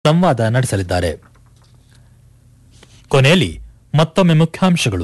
ಸಂವಾದ ನಡೆಸಲಿದ್ದಾರೆ ಕೊನೆಯಲ್ಲಿ ಮತ್ತೊಮ್ಮೆ ಮುಖ್ಯಾಂಶಗಳು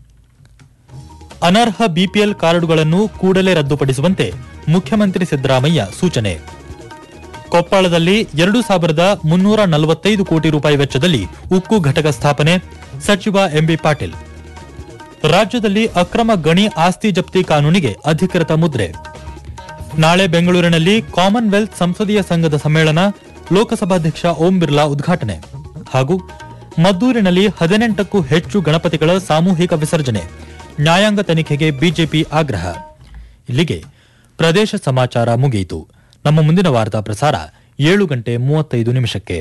ಅನರ್ಹ ಬಿಪಿಎಲ್ ಕಾರ್ಡುಗಳನ್ನು ಕೂಡಲೇ ರದ್ದುಪಡಿಸುವಂತೆ ಮುಖ್ಯಮಂತ್ರಿ ಸಿದ್ದರಾಮಯ್ಯ ಸೂಚನೆ ಕೊಪ್ಪಳದಲ್ಲಿ ಎರಡು ಸಾವಿರದ ಮುನ್ನೂರ ನಲವತ್ತೈದು ಕೋಟಿ ರೂಪಾಯಿ ವೆಚ್ಚದಲ್ಲಿ ಉಕ್ಕು ಘಟಕ ಸ್ಥಾಪನೆ ಸಚಿವ ಎಂಬಿ ಪಾಟೀಲ್ ರಾಜ್ಯದಲ್ಲಿ ಅಕ್ರಮ ಗಣಿ ಆಸ್ತಿ ಜಪ್ತಿ ಕಾನೂನಿಗೆ ಅಧಿಕೃತ ಮುದ್ರೆ ನಾಳೆ ಬೆಂಗಳೂರಿನಲ್ಲಿ ಕಾಮನ್ವೆಲ್ತ್ ಸಂಸದೀಯ ಸಂಘದ ಸಮ್ಮೇಳನ ಲೋಕಸಭಾಧ್ಯಕ್ಷ ಓಂ ಬಿರ್ಲಾ ಉದ್ಘಾಟನೆ ಹಾಗೂ ಮದ್ದೂರಿನಲ್ಲಿ ಹದಿನೆಂಟಕ್ಕೂ ಹೆಚ್ಚು ಗಣಪತಿಗಳ ಸಾಮೂಹಿಕ ವಿಸರ್ಜನೆ ನ್ಯಾಯಾಂಗ ತನಿಖೆಗೆ ಬಿಜೆಪಿ ಆಗ್ರಹ ಇಲ್ಲಿಗೆ ಪ್ರದೇಶ ಸಮಾಚಾರ ಮುಗಿಯಿತು ನಮ್ಮ ಮುಂದಿನ ವಾರ್ತಾ ಪ್ರಸಾರ ಏಳು ಗಂಟೆ ಮೂವತ್ತೈದು ನಿಮಿಷಕ್ಕೆ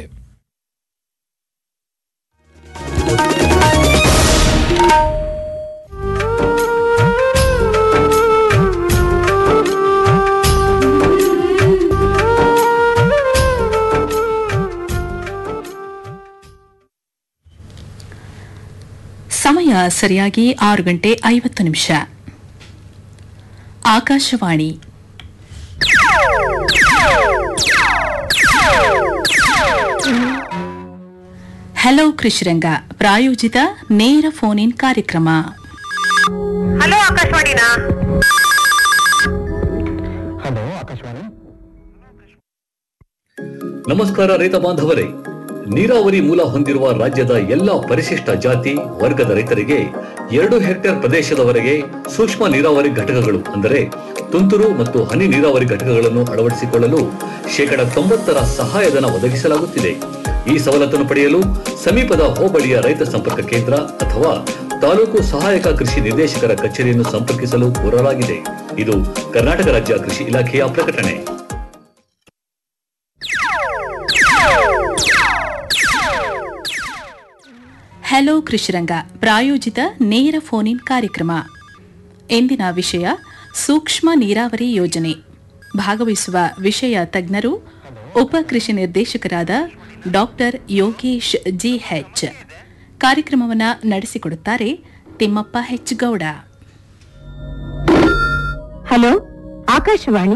ಸಮಯ ಸರಿಯಾಗಿ ಆರು ಗಂಟೆ ಐವತ್ತು ನಿಮಿಷ ಆಕಾಶವಾಣಿ ಹಲೋ ಕೃಷಿರಂಗ ಪ್ರಾಯೋಜಿತ ನೇರ ಫೋನ್ ಇನ್ ಕಾರ್ಯಕ್ರಮ ಹಲೋ ಆಕಾಶವಾಣಿನಾ ನಮಸ್ಕಾರ ರೈತ ಬಾಂಧವರೇ ನೀರಾವರಿ ಮೂಲ ಹೊಂದಿರುವ ರಾಜ್ಯದ ಎಲ್ಲಾ ಪರಿಶಿಷ್ಟ ಜಾತಿ ವರ್ಗದ ರೈತರಿಗೆ ಎರಡು ಹೆಕ್ಟೇರ್ ಪ್ರದೇಶದವರೆಗೆ ಸೂಕ್ಷ್ಮ ನೀರಾವರಿ ಘಟಕಗಳು ಅಂದರೆ ತುಂತುರು ಮತ್ತು ಹನಿ ನೀರಾವರಿ ಘಟಕಗಳನ್ನು ಅಳವಡಿಸಿಕೊಳ್ಳಲು ಶೇಕಡ ತೊಂಬತ್ತರ ಸಹಾಯಧನ ಒದಗಿಸಲಾಗುತ್ತಿದೆ ಈ ಸವಲತ್ತನ್ನು ಪಡೆಯಲು ಸಮೀಪದ ಹೋಬಳಿಯ ರೈತ ಸಂಪರ್ಕ ಕೇಂದ್ರ ಅಥವಾ ತಾಲೂಕು ಸಹಾಯಕ ಕೃಷಿ ನಿರ್ದೇಶಕರ ಕಚೇರಿಯನ್ನು ಸಂಪರ್ಕಿಸಲು ಕೋರಲಾಗಿದೆ ಇದು ಕರ್ನಾಟಕ ರಾಜ್ಯ ಕೃಷಿ ಇಲಾಖೆಯ ಪ್ರಕಟಣೆ ಹಲೋ ಕೃಷಿರಂಗ ಪ್ರಾಯೋಜಿತ ನೇರ ಫೋನ್ ಇನ್ ಕಾರ್ಯಕ್ರಮ ಎಂದಿನ ವಿಷಯ ಸೂಕ್ಷ್ಮ ನೀರಾವರಿ ಯೋಜನೆ ಭಾಗವಹಿಸುವ ವಿಷಯ ತಜ್ಞರು ಉಪ ಕೃಷಿ ನಿರ್ದೇಶಕರಾದ ಡಾಕ್ಟರ್ ಯೋಗೇಶ್ ಜಿಎಚ್ ಕಾರ್ಯಕ್ರಮವನ್ನು ನಡೆಸಿಕೊಡುತ್ತಾರೆ ತಿಮ್ಮಪ್ಪ ಹೆಚ್ ಗೌಡ ಹಲೋ ಆಕಾಶವಾಣಿ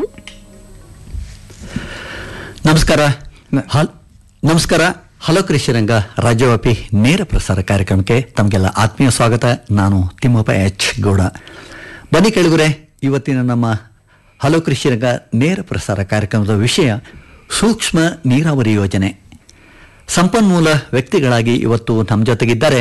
ನಮಸ್ಕಾರ ಹಲ್ ನಮಸ್ಕಾರ ಹಲೋ ಕೃಷಿರಂಗ ರಾಜ್ಯವ್ಯಾಪಿ ನೇರ ಪ್ರಸಾರ ಕಾರ್ಯಕ್ರಮಕ್ಕೆ ತಮಗೆಲ್ಲ ಆತ್ಮೀಯ ಸ್ವಾಗತ ನಾನು ತಿಮ್ಮಪ್ಪ ಎಚ್ ಗೌಡ ಬನ್ನಿ ಕೆಳಗುರೆ ಇವತ್ತಿನ ನಮ್ಮ ಹಲೋ ಕೃಷಿರಂಗ ನೇರ ಪ್ರಸಾರ ಕಾರ್ಯಕ್ರಮದ ವಿಷಯ ಸೂಕ್ಷ್ಮ ನೀರಾವರಿ ಯೋಜನೆ ಸಂಪನ್ಮೂಲ ವ್ಯಕ್ತಿಗಳಾಗಿ ಇವತ್ತು ನಮ್ಮ ಜೊತೆಗಿದ್ದಾರೆ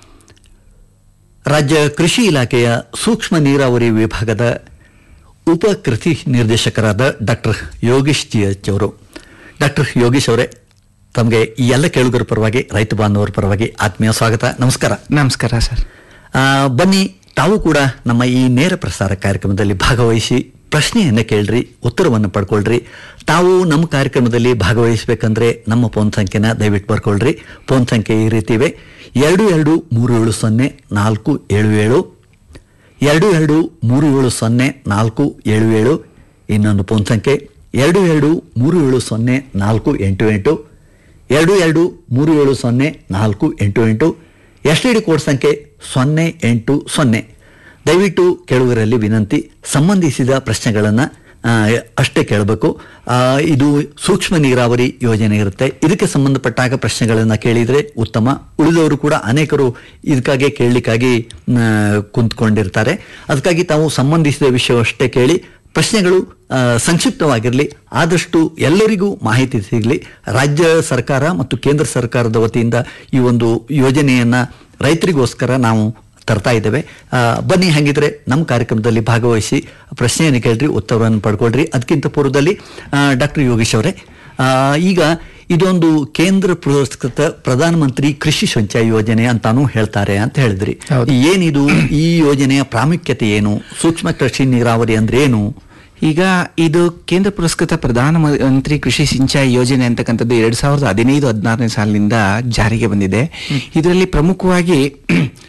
ರಾಜ್ಯ ಕೃಷಿ ಇಲಾಖೆಯ ಸೂಕ್ಷ್ಮ ನೀರಾವರಿ ವಿಭಾಗದ ಉಪ ಕೃಷಿ ನಿರ್ದೇಶಕರಾದ ಡಾಕ್ಟರ್ ಯೋಗೀಶ್ ಜಿ ಎಚ್ ಅವರು ಡಾಕ್ಟರ್ ಯೋಗೀಶ್ ಅವರೇ ತಮಗೆ ಈ ಎಲ್ಲ ಕೇಳುಗರ ಪರವಾಗಿ ರೈತ ಬಾಂಧವರ ಪರವಾಗಿ ಆತ್ಮೀಯ ಸ್ವಾಗತ ನಮಸ್ಕಾರ ನಮಸ್ಕಾರ ಸರ್ ಆ, ಬನ್ನಿ ತಾವು ಕೂಡ ನಮ್ಮ ಈ ನೇರ ಪ್ರಸಾರ ಕಾರ್ಯಕ್ರಮದಲ್ಲಿ ಭಾಗವಹಿಸಿ ಪ್ರಶ್ನೆಯನ್ನು ಕೇಳ್ರಿ ಉತ್ತರವನ್ನು ಪಡ್ಕೊಳ್ರಿ ತಾವು ನಮ್ಮ ಕಾರ್ಯಕ್ರಮದಲ್ಲಿ ಭಾಗವಹಿಸಬೇಕಂದ್ರೆ ನಮ್ಮ ಫೋನ್ ಸಂಖ್ಯೆನ ದಯವಿಟ್ಟು ಬರ್ಕೊಳ್ರಿ ಫೋನ್ ಸಂಖ್ಯೆ ಈ ರೀತಿ ಇವೆ ಎರಡು ಎರಡು ಮೂರು ಏಳು ಸೊನ್ನೆ ನಾಲ್ಕು ಏಳು ಏಳು ಎರಡು ಎರಡು ಮೂರು ಏಳು ಸೊನ್ನೆ ನಾಲ್ಕು ಏಳು ಏಳು ಇನ್ನೊಂದು ಫೋನ್ ಸಂಖ್ಯೆ ಎರಡು ಎರಡು ಮೂರು ಏಳು ಸೊನ್ನೆ ನಾಲ್ಕು ಎಂಟು ಎಂಟು ಎರಡು ಎರಡು ಮೂರು ಏಳು ಸೊನ್ನೆ ನಾಲ್ಕು ಎಂಟು ಎಂಟು ಎಸ್ ಡಿ ಕೋಡ್ ಸಂಖ್ಯೆ ಸೊನ್ನೆ ಎಂಟು ಸೊನ್ನೆ ದಯವಿಟ್ಟು ಕೇಳುಗರಲ್ಲಿ ವಿನಂತಿ ಸಂಬಂಧಿಸಿದ ಪ್ರಶ್ನೆಗಳನ್ನು ಅಷ್ಟೇ ಕೇಳಬೇಕು ಆ, ಇದು ಸೂಕ್ಷ್ಮ ನೀರಾವರಿ ಯೋಜನೆ ಇರುತ್ತೆ ಇದಕ್ಕೆ ಸಂಬಂಧಪಟ್ಟಾಗ ಪ್ರಶ್ನೆಗಳನ್ನು ಕೇಳಿದರೆ ಉತ್ತಮ ಉಳಿದವರು ಕೂಡ ಅನೇಕರು ಇದಕ್ಕಾಗಿ ಕೇಳಲಿಕ್ಕಾಗಿ ಆ, ಕುಂತ್ಕೊಂಡಿರ್ತಾರೆ ಅದಕ್ಕಾಗಿ ತಾವು ಸಂಬಂಧಿಸಿದ ವಿಷಯವಷ್ಟೇ ಕೇಳಿ ಪ್ರಶ್ನೆಗಳು ಆ, ಸಂಕ್ಷಿಪ್ತವಾಗಿರಲಿ ಆದಷ್ಟು ಎಲ್ಲರಿಗೂ ಮಾಹಿತಿ ಸಿಗಲಿ ರಾಜ್ಯ ಸರ್ಕಾರ ಮತ್ತು ಕೇಂದ್ರ ಸರ್ಕಾರದ ವತಿಯಿಂದ ಈ ಒಂದು ಯೋಜನೆಯನ್ನ ರೈತರಿಗೋಸ್ಕರ ನಾವು ತರ್ತಾ ಇದ್ದೇವೆ ಆ, ಬನ್ನಿ ಹಾಗಿದ್ರೆ ನಮ್ಮ ಕಾರ್ಯಕ್ರಮದಲ್ಲಿ ಭಾಗವಹಿಸಿ ಪ್ರಶ್ನೆಯನ್ನು ಕೇಳ್ರಿ ಉತ್ತರವನ್ನು ಪಡ್ಕೊಳ್ರಿ ಅದಕ್ಕಿಂತ ಪೂರ್ವದಲ್ಲಿ ಡಾಕ್ಟರ್ ಯೋಗೀಶ್ ಅವರೇ ಆ, ಈಗ ಇದೊಂದು ಕೇಂದ್ರ ಪುರಸ್ಕೃತ ಪ್ರಧಾನಮಂತ್ರಿ ಕೃಷಿ ಸಿಂಚಾಯಿ ಯೋಜನೆ ಅಂತಾನು ಹೇಳ್ತಾರೆ ಅಂತ ಹೇಳಿದ್ರಿ ಹೌದು. ಏನಿದು ಈ ಯೋಜನೆಯ ಪ್ರಾಮುಖ್ಯತೆ ಏನು ಸೂಕ್ಷ್ಮ ಕೃಷಿ ನೀರಾವರಿ ಅಂದ್ರೆ ಏನು ಈಗ ಇದು ಕೇಂದ್ರ ಪುರಸ್ಕೃತ ಪ್ರಧಾನಮಂತ್ರಿ ಕೃಷಿ ಸಿಂಚಾಯಿ ಯೋಜನೆ ಅಂತಕ್ಕಂಥದ್ದು ಎರಡ್ ಸಾವಿರದ ಹದಿನೈದು ಹದಿನಾರನೇ ಸಾಲಿನಿಂದ ಜಾರಿಗೆ ಬಂದಿದೆ ಇದರಲ್ಲಿ ಪ್ರಮುಖವಾಗಿ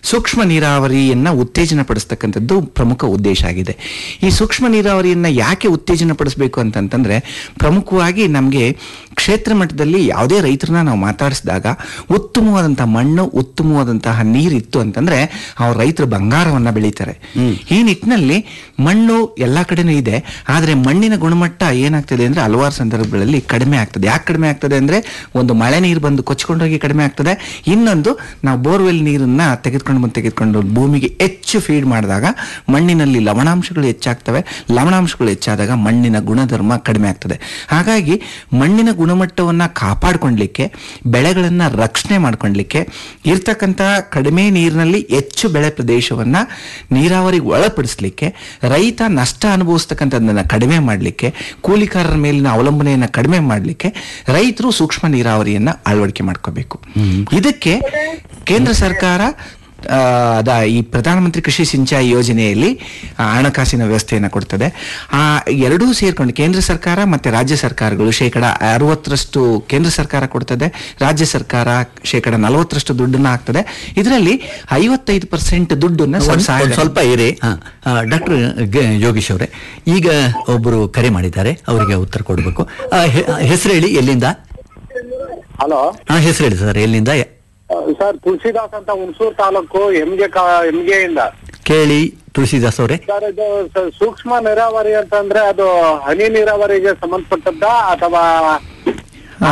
ಸೂಕ್ಷ್ಮ ನೀರಾವರಿಯನ್ನ ಉತ್ತೇಜನ ಪಡಿಸ್ತಕ್ಕಂಥದ್ದು ಪ್ರಮುಖ ಉದ್ದೇಶ ಆಗಿದೆ ಈ ಸೂಕ್ಷ್ಮ ನೀರಾವರಿಯನ್ನ ಯಾಕೆ ಉತ್ತೇಜನ ಪಡಿಸಬೇಕು ಅಂತಂತಂದ್ರೆ ಪ್ರಮುಖವಾಗಿ ನಮಗೆ ಕ್ಷೇತ್ರ ಮಟ್ಟದಲ್ಲಿ ಯಾವುದೇ ರೈತರನ್ನ ನಾವು ಮಾತಾಡಿಸಿದಾಗ ಉತ್ತಮವಾದಂತಹ ಮಣ್ಣು ಉತ್ತಮವಾದಂತಹ ನೀರಿತ್ತು ಅಂತಂದ್ರೆ ಅವ್ರ ರೈತರು ಬಂಗಾರವನ್ನ ಬೆಳೀತಾರೆ ಈ ನಿಟ್ಟಿನಲ್ಲಿ ಮಣ್ಣು ಎಲ್ಲಾ ಕಡೆನೂ ಇದೆ ಆದ್ರೆ ಮಣ್ಣಿನ ಗುಣಮಟ್ಟ ಏನಾಗ್ತದೆ ಅಂದ್ರೆ ಹಲವಾರು ಸಂದರ್ಭಗಳಲ್ಲಿ ಕಡಿಮೆ ಆಗ್ತದೆ ಯಾಕೆ ಕಡಿಮೆ ಆಗ್ತದೆ ಅಂದ್ರೆ ಒಂದು ಮಳೆ ನೀರು ಬಂದು ಕೊಚ್ಕೊಂಡೋಗಿ ಕಡಿಮೆ ಆಗ್ತದೆ ಇನ್ನೊಂದು ನಾವು ಬೋರ್ವೆಲ್ ನೀರನ್ನ ತೆಗೆದುಕೊಂಡು ಬಂದು ತೆಗೆದುಕೊಂಡು ಭೂಮಿಗೆ ಹೆಚ್ಚು ಫೀಡ್ ಮಾಡಿದಾಗ ಮಣ್ಣಿನಲ್ಲಿ ಲವಣಾಂಶಗಳು ಹೆಚ್ಚಾಗ್ತವೆ ಲವಣಾಂಶಗಳು ಹೆಚ್ಚಾದಾಗ ಮಣ್ಣಿನ ಗುಣಧರ್ಮ ಕಡಿಮೆ ಆಗ್ತದೆ ಹಾಗಾಗಿ ಮಣ್ಣಿನ ಗುಣಮಟ್ಟವನ್ನ ಕಾಪಾಡ್ಕೊಳ್ಲಿಕ್ಕೆ ಬೆಳೆಗಳನ್ನ ರಕ್ಷಣೆ ಮಾಡ್ಕೊಳ್ಲಿಕ್ಕೆ ಇರ್ತಕ್ಕಂಥ ಕಡಿಮೆ ನೀರಿನಲ್ಲಿ ಹೆಚ್ಚು ಬೆಳೆ ಪ್ರದೇಶವನ್ನ ನೀರಾವರಿಗೆ ಒಳಪಡಿಸ್ಲಿಕ್ಕೆ ರೈತ ನಷ್ಟ ಅನುಭವಿಸ್ತಕ್ಕಂಥದ್ದನ್ನ ಕಡಿಮೆ ಮಾಡಲಿಕ್ಕೆ ಕೂಲಿಕಾರರ ಮೇಲಿನ ಅವಲಂಬನೆಯನ್ನ ಕಡಿಮೆ ಮಾಡಲಿಕ್ಕೆ ರೈತರು ಸೂಕ್ಷ್ಮ ನೀರಾವರಿಯನ್ನ ಅಳವಡಿಕೆ ಮಾಡ್ಕೋಬೇಕು ಇದಕ್ಕೆ ಕೇಂದ್ರ ಸರ್ಕಾರ ಆ, ಅದ ಈ ಪ್ರಧಾನಮಂತ್ರಿ ಕೃಷಿ ಸಿಂಚಾಯಿ ಯೋಜನೆಯಲ್ಲಿ ಆ, ಹಣಕಾಸಿನ ವ್ಯವಸ್ಥೆಯನ್ನು ಕೊಡ್ತದೆ ಆ ಎರಡೂ ಸೇರ್ಕೊಂಡು ಕೇಂದ್ರ ಸರ್ಕಾರ ಮತ್ತೆ ರಾಜ್ಯ ಸರ್ಕಾರಗಳು ಶೇಕಡ ಅರವತ್ತರಷ್ಟು ಕೇಂದ್ರ ಸರ್ಕಾರ ಕೊಡ್ತದೆ ರಾಜ್ಯ ಸರ್ಕಾರ ಶೇಕಡ ನಲವತ್ತರಷ್ಟು ದುಡ್ಡನ್ನ ಹಾಕ್ತದೆ ಇದರಲ್ಲಿ ಐವತ್ತೈದು ಪರ್ಸೆಂಟ್ ದುಡ್ಡನ್ನ ಒಂದ್- ಒಂದ್ ಸಹಾಯ ಸ್ವಲ್ಪ ಇರಿ ಡಾಕ್ಟರ್ ಯೋಗೀಶ್ ಅವರೇ ಈಗ ಒಬ್ಬರು ಕರೆ ಮಾಡಿದ್ದಾರೆ ಅವರಿಗೆ ಉತ್ತರ ಕೊಡಬೇಕು ಹೆಸರು ಹೇಳಿ ಎಲ್ಲಿಂದ ಹಲೋ ಹಾ ಹೆಸರು ಹೇಳಿ ಸರ್ ಎಲ್ಲಿಂದ ಸರ್ ತುಳಸಿದಾಸ್ ಅಂತ ಹುಣಸೂರು ತಾಲೂಕು ಎಮ್ಗೆ ಎಮ್ಗೆ ಇಂದ ಕೇಳಿ ತುಳಸಿದಾಸ್ ಅವರೇ ಸರ್ ಇದು ಸ- ಸೂಕ್ಷ್ಮ ನೀರಾವರಿ ಅಂತಂದ್ರೆ ಅದು ಹನಿ ನೀರಾವರಿಗೆ ಸಂಬಂಧಪಟ್ಟದ್ದ ಅಥವಾ ಆ,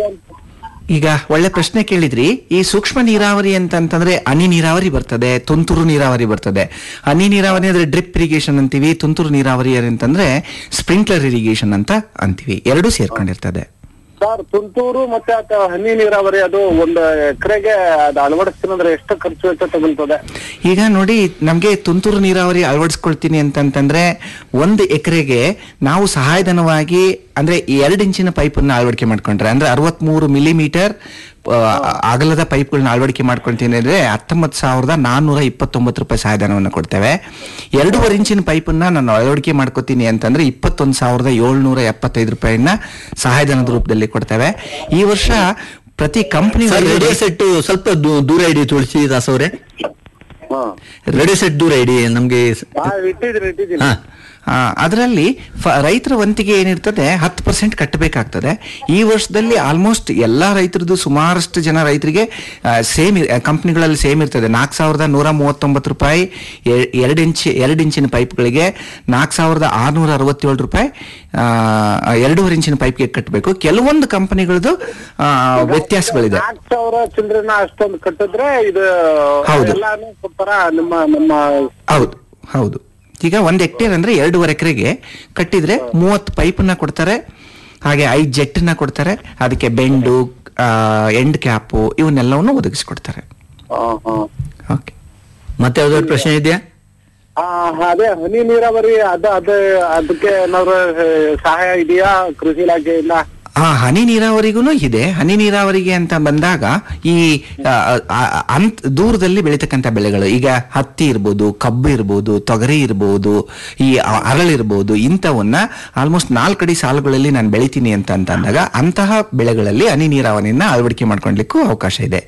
ಈಗ ಒಳ್ಳೆ ಪ್ರಶ್ನೆ ಕೇಳಿದ್ರಿ ಈ ಸೂಕ್ಷ್ಮ ನೀರಾವರಿ ಅಂತಂತಂದ್ರೆ ಹನಿ ನೀರಾವರಿ ಬರ್ತದೆ ತುಂತುರು ನೀರಾವರಿ ಬರ್ತದೆ ಹನಿ ನೀರಾವರಿ ಅಂದ್ರೆ ಡ್ರಿಪ್ ಇರಿಗೇಷನ್ ಅಂತೀವಿ ತುಂತುರು ನೀರಾವರಿ ಅಂತಂದ್ರೆ ಸ್ಪ್ರಿಂಕ್ಲರ್ ಇರಿಗೇಷನ್ ಅಂತ ಅಂತೀವಿ ಎರಡೂ ಸೇರ್ಕೊಂಡಿರ್ತದೆ ಸರ್ ತುಂತೂರು ಮತ್ತೆ ಅಥವಾ ಹನಿ ನೀರಾವರಿ ಅದು ಒಂದು ಎಕರೆಗೆ ಅದು ಅಳವಡಿಸ್ತೀನಂದ್ರೆ ಎಷ್ಟು ಖರ್ಚು ವೆಚ್ಚ ತಗೊಳ್ತದೆ ಈಗ ನೋಡಿ ನಮಗೆ ತುಂತುರು ನೀರಾವರಿ ಅಳವಡಿಸ್ಕೊಳ್ತೀನಿ ಅಂತಂತಂದ್ರೆ ಒಂದು ಎಕರೆಗೆ ನಾವು ಸಹಾಯಧನವಾಗಿ ಅಂದ್ರೆ ಎರಡು ಇಂಚಿನ ಪೈಪನ್ನ ಅಳವಡಿಕೆ ಮಾಡ್ಕೊಂಡ್ರೆ ಅಂದ್ರೆ ಅರವತ್ಮೂರು ಮಿಲಿಮೀಟರ್ ಅಗಲದ ಪೈಪ್ಗಳನ್ನ ಅಳವಡಿಕೆ ಮಾಡ್ಕೊಳ್ತೀನಿ ಅಂದ್ರೆ ಹತ್ತೊಂಬತ್ತು ಸಾವಿರದ ನಾನ್ನೂರ ಇಪ್ಪತ್ತೊಂಬತ್ತು ರೂಪಾಯಿ ಸಹಾಯಧನವನ್ನು ಕೊಡ್ತೇವೆ ಎರಡೂವರೆ ಇಂಚಿನ ಪೈಪನ್ನ ನಾನು ಅಳವಡಿಕೆ ಮಾಡ್ಕೋತೀನಿ ಅಂತಂದ್ರೆ ಇಪ್ಪತ್ತೊಂದು ಸಾವಿರದ ಏಳ್ನೂರ ಎಪ್ಪತ್ತೈದು ರೂಪಾಯಿನ ಸಹಾಯಧನದ ರೂಪದಲ್ಲಿ ಕೊಡ್ತೇವೆ ಈ ವರ್ಷ ಪ್ರತಿ ಕಂಪನಿ ಸರ್ ರೇಡಿಯೋ ಸೆಟ್ ಸ್ವಲ್ಪ ದೂ- ದೂರ ಇಡಿ ತುಳಸಿದಾಸ್ ಅವರೇ ಹಾ ರೇಡಿಯೋ ಸೆಟ್ ದೂರ ಇಡಿ ನಮ್ಗೆ ಹಾ, ಇಟ್ಟಿದ್ದೀನಿ ಇಟ್ಟಿದ್ದೀನಿ ಹಾ ಅದರಲ್ಲಿ ರೈತರ ವಂತಿಗೆ ಏನಿರ್ತದೆ ಹತ್ತು ಪರ್ಸೆಂಟ್ ಕಟ್ಟಬೇಕಾಗ್ತದೆ ಈ ವರ್ಷದಲ್ಲಿ ಆಲ್ಮೋಸ್ಟ್ ಎಲ್ಲಾ ರೈತರದ್ದು ಸುಮಾರಷ್ಟು ಜನ ರೈತರಿಗೆ ಸೇಮ್ ಕಂಪ್ನಿಗಳಲ್ಲಿ ಸೇಮ್ ಇರ್ತದೆ ನಾಲ್ಕು ಸಾವಿರದ ನೂರ ಮೂವತ್ತೊಂಬತ್ತು ರೂಪಾಯಿ ಎ- ಎರಡು ಇಂಚ್ ಎರಡು ಇಂಚಿನ ಪೈಪ್ಗಳಿಗೆ ನಾಲ್ಕು ಸಾವಿರದ ಆರುನೂರ ಅರವತ್ತೇಳು ರೂಪಾಯಿ ಆ, ಎರಡೂವರೆ ಇಂಚಿನ ಪೈಪ್ಗೆ ಕಟ್ಟಬೇಕು ಕೆಲವೊಂದು ಕಂಪನಿಗಳದ್ದು ವ್ಯತ್ಯಾಸಗಳಿದೆ ನಾಲ್ಕು ಸಾವಿರ ಚಿಲ್ಡ್ರನ್ನ ಅಷ್ಟೊಂದು ಕಟ್ಟಿದ್ರೆ ಇದು ಹೌದು. ಎಲ್ಲಾನು ಕೊಡ್ತಾರ ನಿಮ್ಮ ನಮ್ಮ ಹೌದು ಹೌದು ಈಗ ಒಂದ್ ಹೆಕ್ಟೇರ್ ಅಂದ್ರೆ ಎರಡೂವರೆ ಎಕರೆಗೆ ಕಟ್ಟಿದ್ರೆ ಮೂವತ್ತು ಪೈಪನ್ನ ಕೊಡ್ತಾರೆ ಹಾಗೆ ಐದು ಜೆಟ್ಟನ್ನ ಕೊಡ್ತಾರೆ ಅದಕ್ಕೆ ಬೆಂಡು ಎಂಡ್ ಕ್ಯಾಪು ಇವನ್ನೆಲ್ಲವನ್ನು ಒದಗಿಸ್ಕೊಡ್ತಾರೆ ಹಾ, ಹಾ. ಓಕೆ ಮತ್ತೆ ಯಾವ್ದಾದ್ರು ಪ್ರಶ್ನೆ ಇದೆಯಾ ಆ, ಅದೇ ಹನಿ ನೀರಾವರಿ ಅದ ಅದೇ ಅದಕ್ಕೆ ಏನಾದ್ರು ಆ, ಸಹಾಯ ಇದೆಯಾ ಕೃಷಿ ಇಲಾಖೆಯಿಂದ ಆ ಹನಿ ನೀರಾವರಿಗೂ ಇದೆ ಹನಿ ನೀರಾವರಿಗೆ ಅಂತ ಬಂದಾಗ ಈ ಆ, ಆ, ಅಂತ್ ದೂರದಲ್ಲಿ ಬೆಳೀತಕ್ಕಂಥ ಬೆಳೆಗಳು ಈಗ ಹತ್ತಿ ಇರ್ಬೋದು ಕಬ್ಬು ಇರ್ಬೋದು ತೊಗರಿ ಇರ್ಬೋದು ಈ ಅ- ಅರಳಿರ್ಬೋದು ಇಂಥವನ್ನ ಆಲ್ಮೋಸ್ಟ್ ನಾಲ್ಕಡಿ ಸಾಲುಗಳಲ್ಲಿ ನಾನು ಬೆಳಿತೀನಿ ಅಂತ ಅಂತ ಅಂದಾಗ ಅಂತಹ ಬೆಳೆಗಳಲ್ಲಿ ಹನಿ ನೀರಾವರಿಯನ್ನ ಅಳವಡಿಕೆ ಮಾಡ್ಕೊಳ್ಲಿಕ್ಕೂ ಅವಕಾಶ ಇದೆ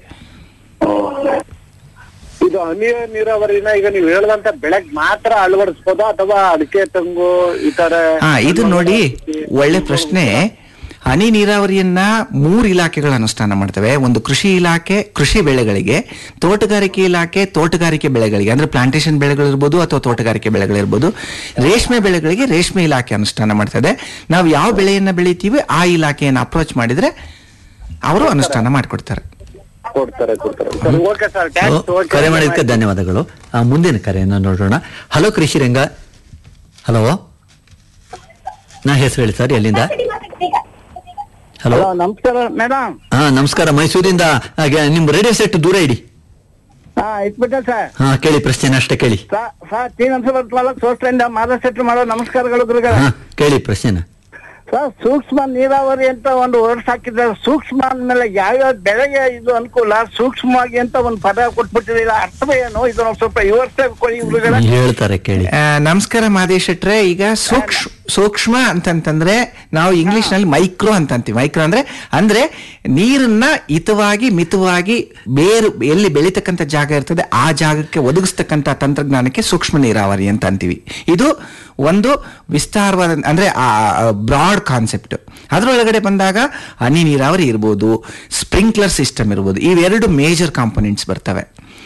ಇದು ಹನಿ ನೀರಾವರಿನ ಈಗ ನೀವು ಹೇಳದಂತ ಬೆಳೆಗ್ ಮಾತ್ರ ಅಳವಡಿಸ್ಬೋದಾ ಅಥವಾ ಅಡಿಕೆ ತೆಂಗು ಈ ತರ ಹಾ ಇದು ನೋಡಿ ಒಳ್ಳೆ ಪ್ರಶ್ನೆ ಹನಿ ನೀರಾವರಿಯನ್ನ ಮೂರು ಇಲಾಖೆಗಳ ಅನುಷ್ಠಾನ ಮಾಡ್ತವೆ ಒಂದು ಕೃಷಿ ಇಲಾಖೆ ಕೃಷಿ ಬೆಳೆಗಳಿಗೆ ತೋಟಗಾರಿಕೆ ಇಲಾಖೆ ತೋಟಗಾರಿಕೆ ಬೆಳೆಗಳಿಗೆ ಅಂದ್ರೆ ಪ್ಲಾಂಟೇಶನ್ ಬೆಳೆಗಳಿರ್ಬೋದು ಅಥವಾ ತೋಟಗಾರಿಕೆ ಬೆಳೆಗಳಿರ್ಬೋದು ರೇಷ್ಮೆ ಬೆಳೆಗಳಿಗೆ ರೇಷ್ಮೆ ಇಲಾಖೆ ಅನುಷ್ಠಾನ ಮಾಡ್ತದೆ ನಾವು ಯಾವ ಬೆಳೆಯನ್ನ ಬೆಳಿತೀವಿ ಆ ಇಲಾಖೆಯನ್ನು ಅಪ್ರೋಚ್ ಮಾಡಿದ್ರೆ ಅವರು ಅನುಷ್ಠಾನ ಮಾಡಿಕೊಡ್ತಾರೆ ಕೊಡ್ತಾರೆ ಕೊಡ್ತಾರೆ ಸರ್ ಓಕೆ ಸರ್ ಓ, ಟ್ಯಾಂಕ್ಸ್ ಕರೆ ಮಾಡಿದ್ದಕ್ಕೆ ಧನ್ಯವಾದಗಳು ಆ, ಮುಂದಿನ ಕರೆಯನ್ನು ನೋಡೋಣ ಹಲೋ ಕೃಷಿರಂಗ ಹಲೋ ನಾ ಹೆಸರು ಹೇಳಿ ಸರ್ ಎಲ್ಲಿಂದ ಹಲೋ ನಮಸ್ಕಾರ ಮೇಡಮ್ ಹಾ ನಮಸ್ಕಾರ ಮೈಸೂರಿಂದ ಹಾಗೆ ನಿಮ್ ರೇಡಿಯೋ ಸೆಟ್ ದೂರ ಇಡಿ ಹಾ ಇಟ್ಬಿಟ್ಟೆ ಸರ್ ಹಾ ಕೇಳಿ ಪ್ರಶ್ನೆ ಅಷ್ಟೇ ಕೇಳಿ ಸರ್ ತೀನ್ ಅಂಶ ಬರ್ತವಲ್ಲ ಸೋಸ್ಟ್ರಿಂದ ಮಾದ ಸೆಟ್ಲ್ ಮಾಡೋ ನಮಸ್ಕಾರಗಳು ಗುರುಗಳ ಹಾ ಕೇಳಿ ಪ್ರಶ್ನೆನ ಸರ್ ಸೂಕ್ಷ್ಮ ನೀರಾವರಿ ಅಂತ ಒಂದು ವರ್ಡ್ಸ್ ಹಾಕಿದ್ದಾರೆ ಸೂಕ್ಷ್ಮ ಅಂದ್ಮೇಲೆ ಯಾವ್ಯಾವ ಬೆಳೆಗೆ ಇದು ಅನುಕೂಲ ಸೂಕ್ಷ್ಮವಾಗಿ ಅಂತ ಒಂದು ಪದ ಕೊಟ್ಬಿಟ್ಟಿದಿಲ್ಲ ಅರ್ಥ ಏನು ಇದನ್ನ ಸ್ವಲ್ಪ ವಿವರಿಸ್ಬೇಕು ಇವ್ರುಗಳ ಹೇಳ್ತಾರೆ ಕೇಳಿ ಆ, ನಮಸ್ಕಾರ ಮಾದೇಶ್ ಶೆಟ್ರೆ ಈಗ ಸೂಕ್ಷ್ಮ ಸೂಕ್ಷ್ಮ ಅಂತಂತಂದ್ರೆ ನಾವು ಇಂಗ್ಲಿಷ್ ನಲ್ಲಿ ಮೈಕ್ರೋ ಅಂತ ಅಂತೀವಿ ಮೈಕ್ರೋ ಅಂದ್ರೆ ಅಂದ್ರೆ ನೀರನ್ನ ಹಿತವಾಗಿ ಮಿತವಾಗಿ ಬೇರು ಎಲ್ಲಿ ಬೆಳೀತಕ್ಕಂಥ ಜಾಗ ಇರ್ತದೆ ಆ ಜಾಗಕ್ಕೆ ಒದಗಿಸ್ತಕ್ಕಂಥ ತಂತ್ರಜ್ಞಾನಕ್ಕೆ ಸೂಕ್ಷ್ಮ ನೀರಾವರಿ ಅಂತ ಅಂತೀವಿ ಇದು ಒಂದು ವಿಸ್ತಾರವಾದ ಅಂದ್ರೆ ಬ್ರಾಡ್ ಕಾನ್ಸೆಪ್ಟ್ ಅದರೊಳಗಡೆ ಬಂದಾಗ ಹನಿ ನೀರಾವರಿ ಇರ್ಬೋದು ಸ್ಪ್ರಿಂಕ್ಲರ್ ಸಿಸ್ಟಮ್ ಇರ್ಬೋದು ಇವೆರಡು ಮೇಜರ್ ಕಾಂಪೊನೆಂಟ್ಸ್ ಬರ್ತವೆ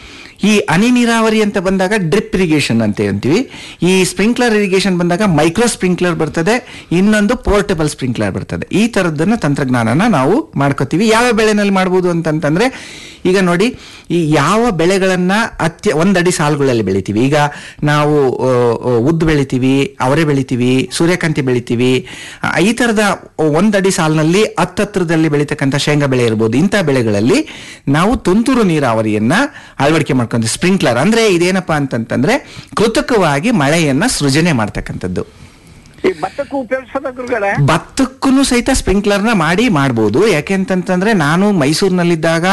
ಈ ಹನಿ ನೀರಾವರಿ ಅಂತ ಬಂದಾಗ ಡ್ರಿಪ್ ಇರಿಗೇಷನ್ ಅಂತ ಅಂತೀವಿ ಈ ಸ್ಪ್ರಿಂಕ್ಲರ್ ಇರಿಗೇಷನ್ ಬಂದಾಗ ಮೈಕ್ರೋ ಸ್ಪ್ರಿಂಕ್ಲರ್ ಬರ್ತದೆ ಇನ್ನೊಂದು ಪೋರ್ಟಬಲ್ ಸ್ಪ್ರಿಂಕ್ಲರ್ ಬರ್ತದೆ ಈ ತರದನ್ನ ತಂತ್ರಜ್ಞಾನನ ನಾವು ಮಾಡ್ಕೋತೀವಿ ಯಾವ ಬೆಳೆನಲ್ಲಿ ಮಾಡ್ಬೋದು ಅಂತಂತಂದ್ರೆ ಈಗ ನೋಡಿ ಈ ಯಾವ ಬೆಳೆಗಳನ್ನ ಅತ್ಯ ಒಂದಡಿ ಸಾಲುಗಳಲ್ಲಿ ಬೆಳಿತೀವಿ ಈಗ ನಾವು ಆ, ಆ, ಉದ್ದು ಬೆಳಿತೀವಿ ಅವರೆ ಬೆಳಿತೀವಿ ಸೂರ್ಯಕಾಂತಿ ಬೆಳಿತೀವಿ ಆ, ಈ ತರದ ಒಂದಡಿ ಸಾಲಿನಲ್ಲಿ ಹತ್ತತ್ರದಲ್ಲಿ ಬೆಳೀತಕ್ಕಂಥ ಶೇಂಗಾ ಬೆಳೆ ಇರ್ಬೋದು ಇಂಥ ಬೆಳೆಗಳಲ್ಲಿ ನಾವು ತುಂತುರು ನೀರಾವರಿಯನ್ನ ಅಳವಡಿಕೆ ಮಾಡ್ಕೊಂತೀವಿ ಸ್ಪ್ರಿಂಕ್ಲರ್ ಅಂದ್ರೆ ಇದೇನಪ್ಪಾ ಅಂತಂತಂದ್ರೆ ಕೃತಕವಾಗಿ ಮಳೆಯನ್ನ ಸೃಜನೆ ಮಾಡ್ತಕ್ಕಂಥದ್ದು ಈ ಭತ್ತಕ್ಕೂ ಉಪಯೋಗಿಸೋದ ಗುರುಗಳೇ ಭತ್ತಕ್ಕೂ ಸಹಿತ ಸ್ಪ್ರಿಂಕ್ಲರ್ನ ಮಾಡಿ ಮಾಡ್ಬೋದು ಯಾಕೆಂತಂತಂದ್ರೆ ನಾನು ಮೈಸೂರಿನಲ್ಲಿದ್ದಾಗ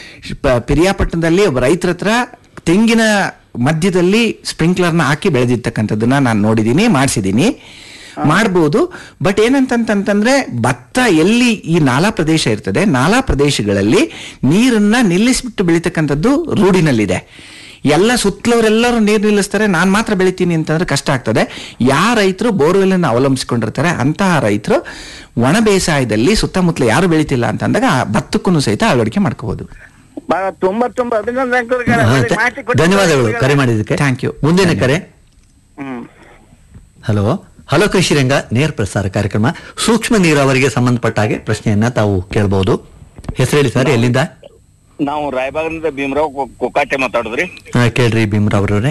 ಪ- ಪಿರಿಯಾಪಟ್ಟಣದಲ್ಲಿ ಒಬ್ಬ ರೈತರ ಹತ್ರ ತೆಂಗಿನ ಮಧ್ಯದಲ್ಲಿ ಸ್ಪ್ರಿಂಕ್ಲರ್ನ ಹಾಕಿ ಬೆಳೆದಿರ್ತಕ್ಕಂಥದ್ದನ್ನ ನಾನು ನೋಡಿದ್ದೀನಿ ಮಾಡಿಸಿದ್ದೀನಿ ಮಾಡ್ಬೋದು ಬಟ್ ಏನಂತಂತಂದ್ರೆ ಭತ್ತ ಎಲ್ಲಿ ಈ ನಾಲಾ ಪ್ರದೇಶ ಇರ್ತದೆ ನಾಲಾ ಪ್ರದೇಶಗಳಲ್ಲಿ ನೀರನ್ನ ನಿಲ್ಲಿಸ್ಬಿಟ್ಟು ಬೆಳೀತಕ್ಕಂಥದ್ದು ರೂಢಿನಲ್ಲಿದೆ ಎಲ್ಲ ಸುತ್ತಲವರೆಲ್ಲರೂ ನೀರು ನಿಲ್ಲಿಸ್ತಾರೆ ನಾನು ಮಾತ್ರ ಬೆಳಿತೀನಿ ಅಂತಂದ್ರೆ ಕಷ್ಟ ಆಗ್ತದೆ ಯಾವ ರೈತರು ಬೋರ್ವೆಲ್ ಅನ್ನು ಅವಲಂಬಿಸಿಕೊಂಡಿರ್ತಾರೆ ಅಂತಹ ರೈತರು ಒಣ ಬೇಸಾಯದಲ್ಲಿ ಸುತ್ತಮುತ್ತಲ ಯಾರು ಬೆಳಿತಿಲ್ಲ ಅಂತಂದಾಗ ಆ ಭತ್ತಕ್ಕೂ ಸಹಿತ ಅಳವಡಿಕೆ ಮಾಡ್ಕೋಬಹುದು ಬಹಳ ತುಂಬಾ ತುಂಬಾ ಅಭಿನಂದನೆ ಗುರುಗಳೇ ಹಾ, ಒಳ್ಳೆ ಥ- ಮಾಹಿತಿ ಕೊಟ್ಟಿದ್ದೀರಿ ಧನ್ಯವಾದಗಳು ಗುರುಗಳೇ. ಕರೆ ಮಾಡಿದ್ದಕ್ಕೆ Thank you. ಮುಂದಿನ ಕರೆ ಹ್ಮ್ ಹಲೋ ಹಲೋ ಕೃಷಿರಂಗ ನೇರ ಪ್ರಸಾರ ಕಾರ್ಯಕ್ರಮ ಸೂಕ್ಷ್ಮ ನೀರಾವರಿಗೆ ಸಂಬಂಧಪಟ್ಟ ಹಾಗೆ ಪ್ರಶ್ನೆಯನ್ನ ತಾವು ಕೇಳಬಹುದು ಹೆಸರು ಹೇಳಿ ಸರ್ ಎಲ್ಲಿಂದ ನಾವು ರಾಯಬಾಗದಿಂದ ಭೀಮರಾವ್ ಕೊ- ಕೊಕ್ಕಾಟೆ ಮಾತಾಡುದ್ರಿ ಹಾ, ಕೇಳ್ರಿ ಭೀಮರಾವ್ ಅವರೇ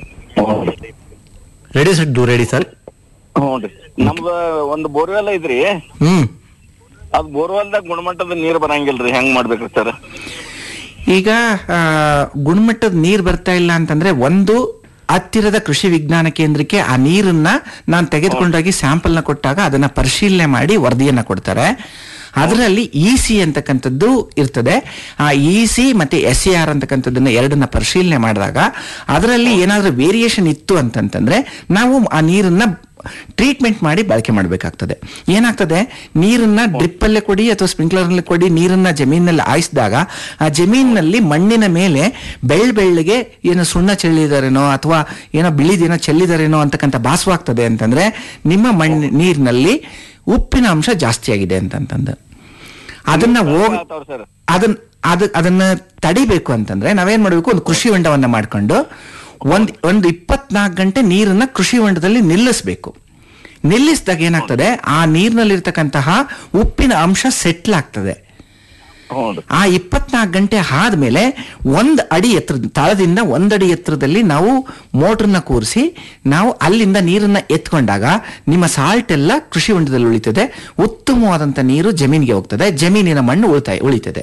ರೆಡಿ ಸರ್ ದೂರ ರೆಡಿ ಸರ್ ಹ್ಞೂನ್ರಿ ನಮ್ದ ಒಂದು ಬೋರ್ವೆಲ್ ಐತ್ರಿ ಹ್ಮ್ ಅದ್ ಬೋರ್ವೆಲ್ದಾಗ ಗುಣಮಟ್ಟದ ನೀರ್ ಬರಂಗಿಲ್ರಿ ಹೆಂಗ್ ಮಾಡ್ಬೇಕ್ರಿ ಸರ್ ಈಗ ಆ, ಗುಣಮಟ್ಟದ ನೀರು ಬರ್ತಾ ಇಲ್ಲ ಅಂತಂದ್ರೆ ಒಂದು ಹತ್ತಿರದ ಕೃಷಿ ವಿಜ್ಞಾನ ಕೇಂದ್ರಕ್ಕೆ ಆ ನೀರನ್ನ ನಾನು ತೆಗೆದುಕೊಂಡೋಗಿ ಸ್ಯಾಂಪಲ್ನ ಕೊಟ್ಟಾಗ ಅದನ್ನ ಪರಿಶೀಲನೆ ಮಾಡಿ ವರದಿಯನ್ನ ಕೊಡ್ತಾರೆ ಅದರಲ್ಲಿ ಇ ಸಿ ಅಂತಕ್ಕಂಥದ್ದು ಇರ್ತದೆ ಆ ಇ ಸಿ ಮತ್ತೆ ಎಸ್ ಸಿ ಆರ್ ಅಂತಕ್ಕಂಥದ್ದನ್ನ ಎರಡನ್ನ ಪರಿಶೀಲನೆ ಮಾಡಿದಾಗ ಅದರಲ್ಲಿ ಏನಾದ್ರೂ ವೇರಿಯೇಷನ್ ಇತ್ತು ಅಂತಂತಂದ್ರೆ ನಾವು ಆ ನೀರನ್ನ ಟ್ರೀಟ್ಮೆಂಟ್ ಮಾಡಿ ಬಳಕೆ ಮಾಡಬೇಕಾಗ್ತದೆ ಏನಾಗ್ತದೆ ನೀರನ್ನ ಡ್ರಿಪ್ ಅಲ್ಲೇ ಕೊಡಿ ಅಥವಾ ಸ್ಪ್ರಿಂಕ್ಲರ್ ಅಲ್ಲಿ ಕೊಡಿ ನೀರನ್ನ ಜಮೀನಲ್ಲಿ ಆಯಿಸಿದಾಗ ಆ ಜಮೀನಿನಲ್ಲಿ ಮಣ್ಣಿನ ಮೇಲೆ ಬೆಳ್ಳ ಬೆಳ್ಳಗೆ ಏನೋ ಸುಣ್ಣ ಚೆಲ್ಲಿದಾರೇನೋ ಅಥವಾ ಏನೋ ಬಿಳಿದೇನೋ ಚೆಲ್ಲಿದಾರೇನೋ ಅಂತಕ್ಕಂಥ ಭಾಸವಾಗ್ತದೆ ಅಂತಂದ್ರೆ ನಿಮ್ಮ ಮಣ್ಣು ನೀರಿನಲ್ಲಿ ಉಪ್ಪಿನ ಅಂಶ ಜಾಸ್ತಿ ಆಗಿದೆ ಅಂತಂತಂದು ಅದನ್ನ ಹೋಗ್ ಸರ್ ಅದನ್ನ ಅದ ಅದನ್ನ ತಡಿಬೇಕು ಅಂತಂದ್ರೆ ನಾವೇನ್ ಮಾಡ್ಬೇಕು ಒಂದು ಕೃಷಿ ಹೊಂಡವನ್ನ ಮಾಡ್ಕೊಂಡು ಒಂದ್ ಒಂದು ಇಪ್ಪತ್ನಾಲ್ಕು ಗಂಟೆ ನೀರನ್ನ ಕೃಷಿ ಹೊಂಡದಲ್ಲಿ ನಿಲ್ಲಿಸ್ಬೇಕು ನಿಲ್ಲಿಸಿದಾಗ ಏನಾಗ್ತದೆ ಆ ನೀರಿನಲ್ಲಿರ್ತಕ್ಕಂತಹ ಉಪ್ಪಿನ ಅಂಶ ಸೆಟ್ಲ್ ಆಗ್ತದೆ ಹ್ಞೂ ಆ ಇಪ್ಪತ್ನಾಲ್ಕು ಗಂಟೆ ಆದ್ಮೇಲೆ ಒಂದ್ ಅಡಿ ಎತ್ತರ ತಳದಿಂದ ಒಂದಡಿ ಎತ್ತರದಲ್ಲಿ ನಾವು ಮೋಟರ್ನ ಕೂರಿಸಿ ನಾವು ಅಲ್ಲಿಂದ ನೀರನ್ನ ಎತ್ಕೊಂಡಾಗ ನಿಮ್ಮ ಸಾಲ್ಟ್ ಎಲ್ಲ ಕೃಷಿ ಹೊಂಡದಲ್ಲಿ ಉಳಿತದೆ ಉತ್ತಮವಾದಂತ ನೀರು ಜಮೀನಿಗೆ ಹೋಗ್ತದೆ ಜಮೀನಿನ ಮಣ್ಣು ಉಳಿತಾಯ ಉಳಿತದೆ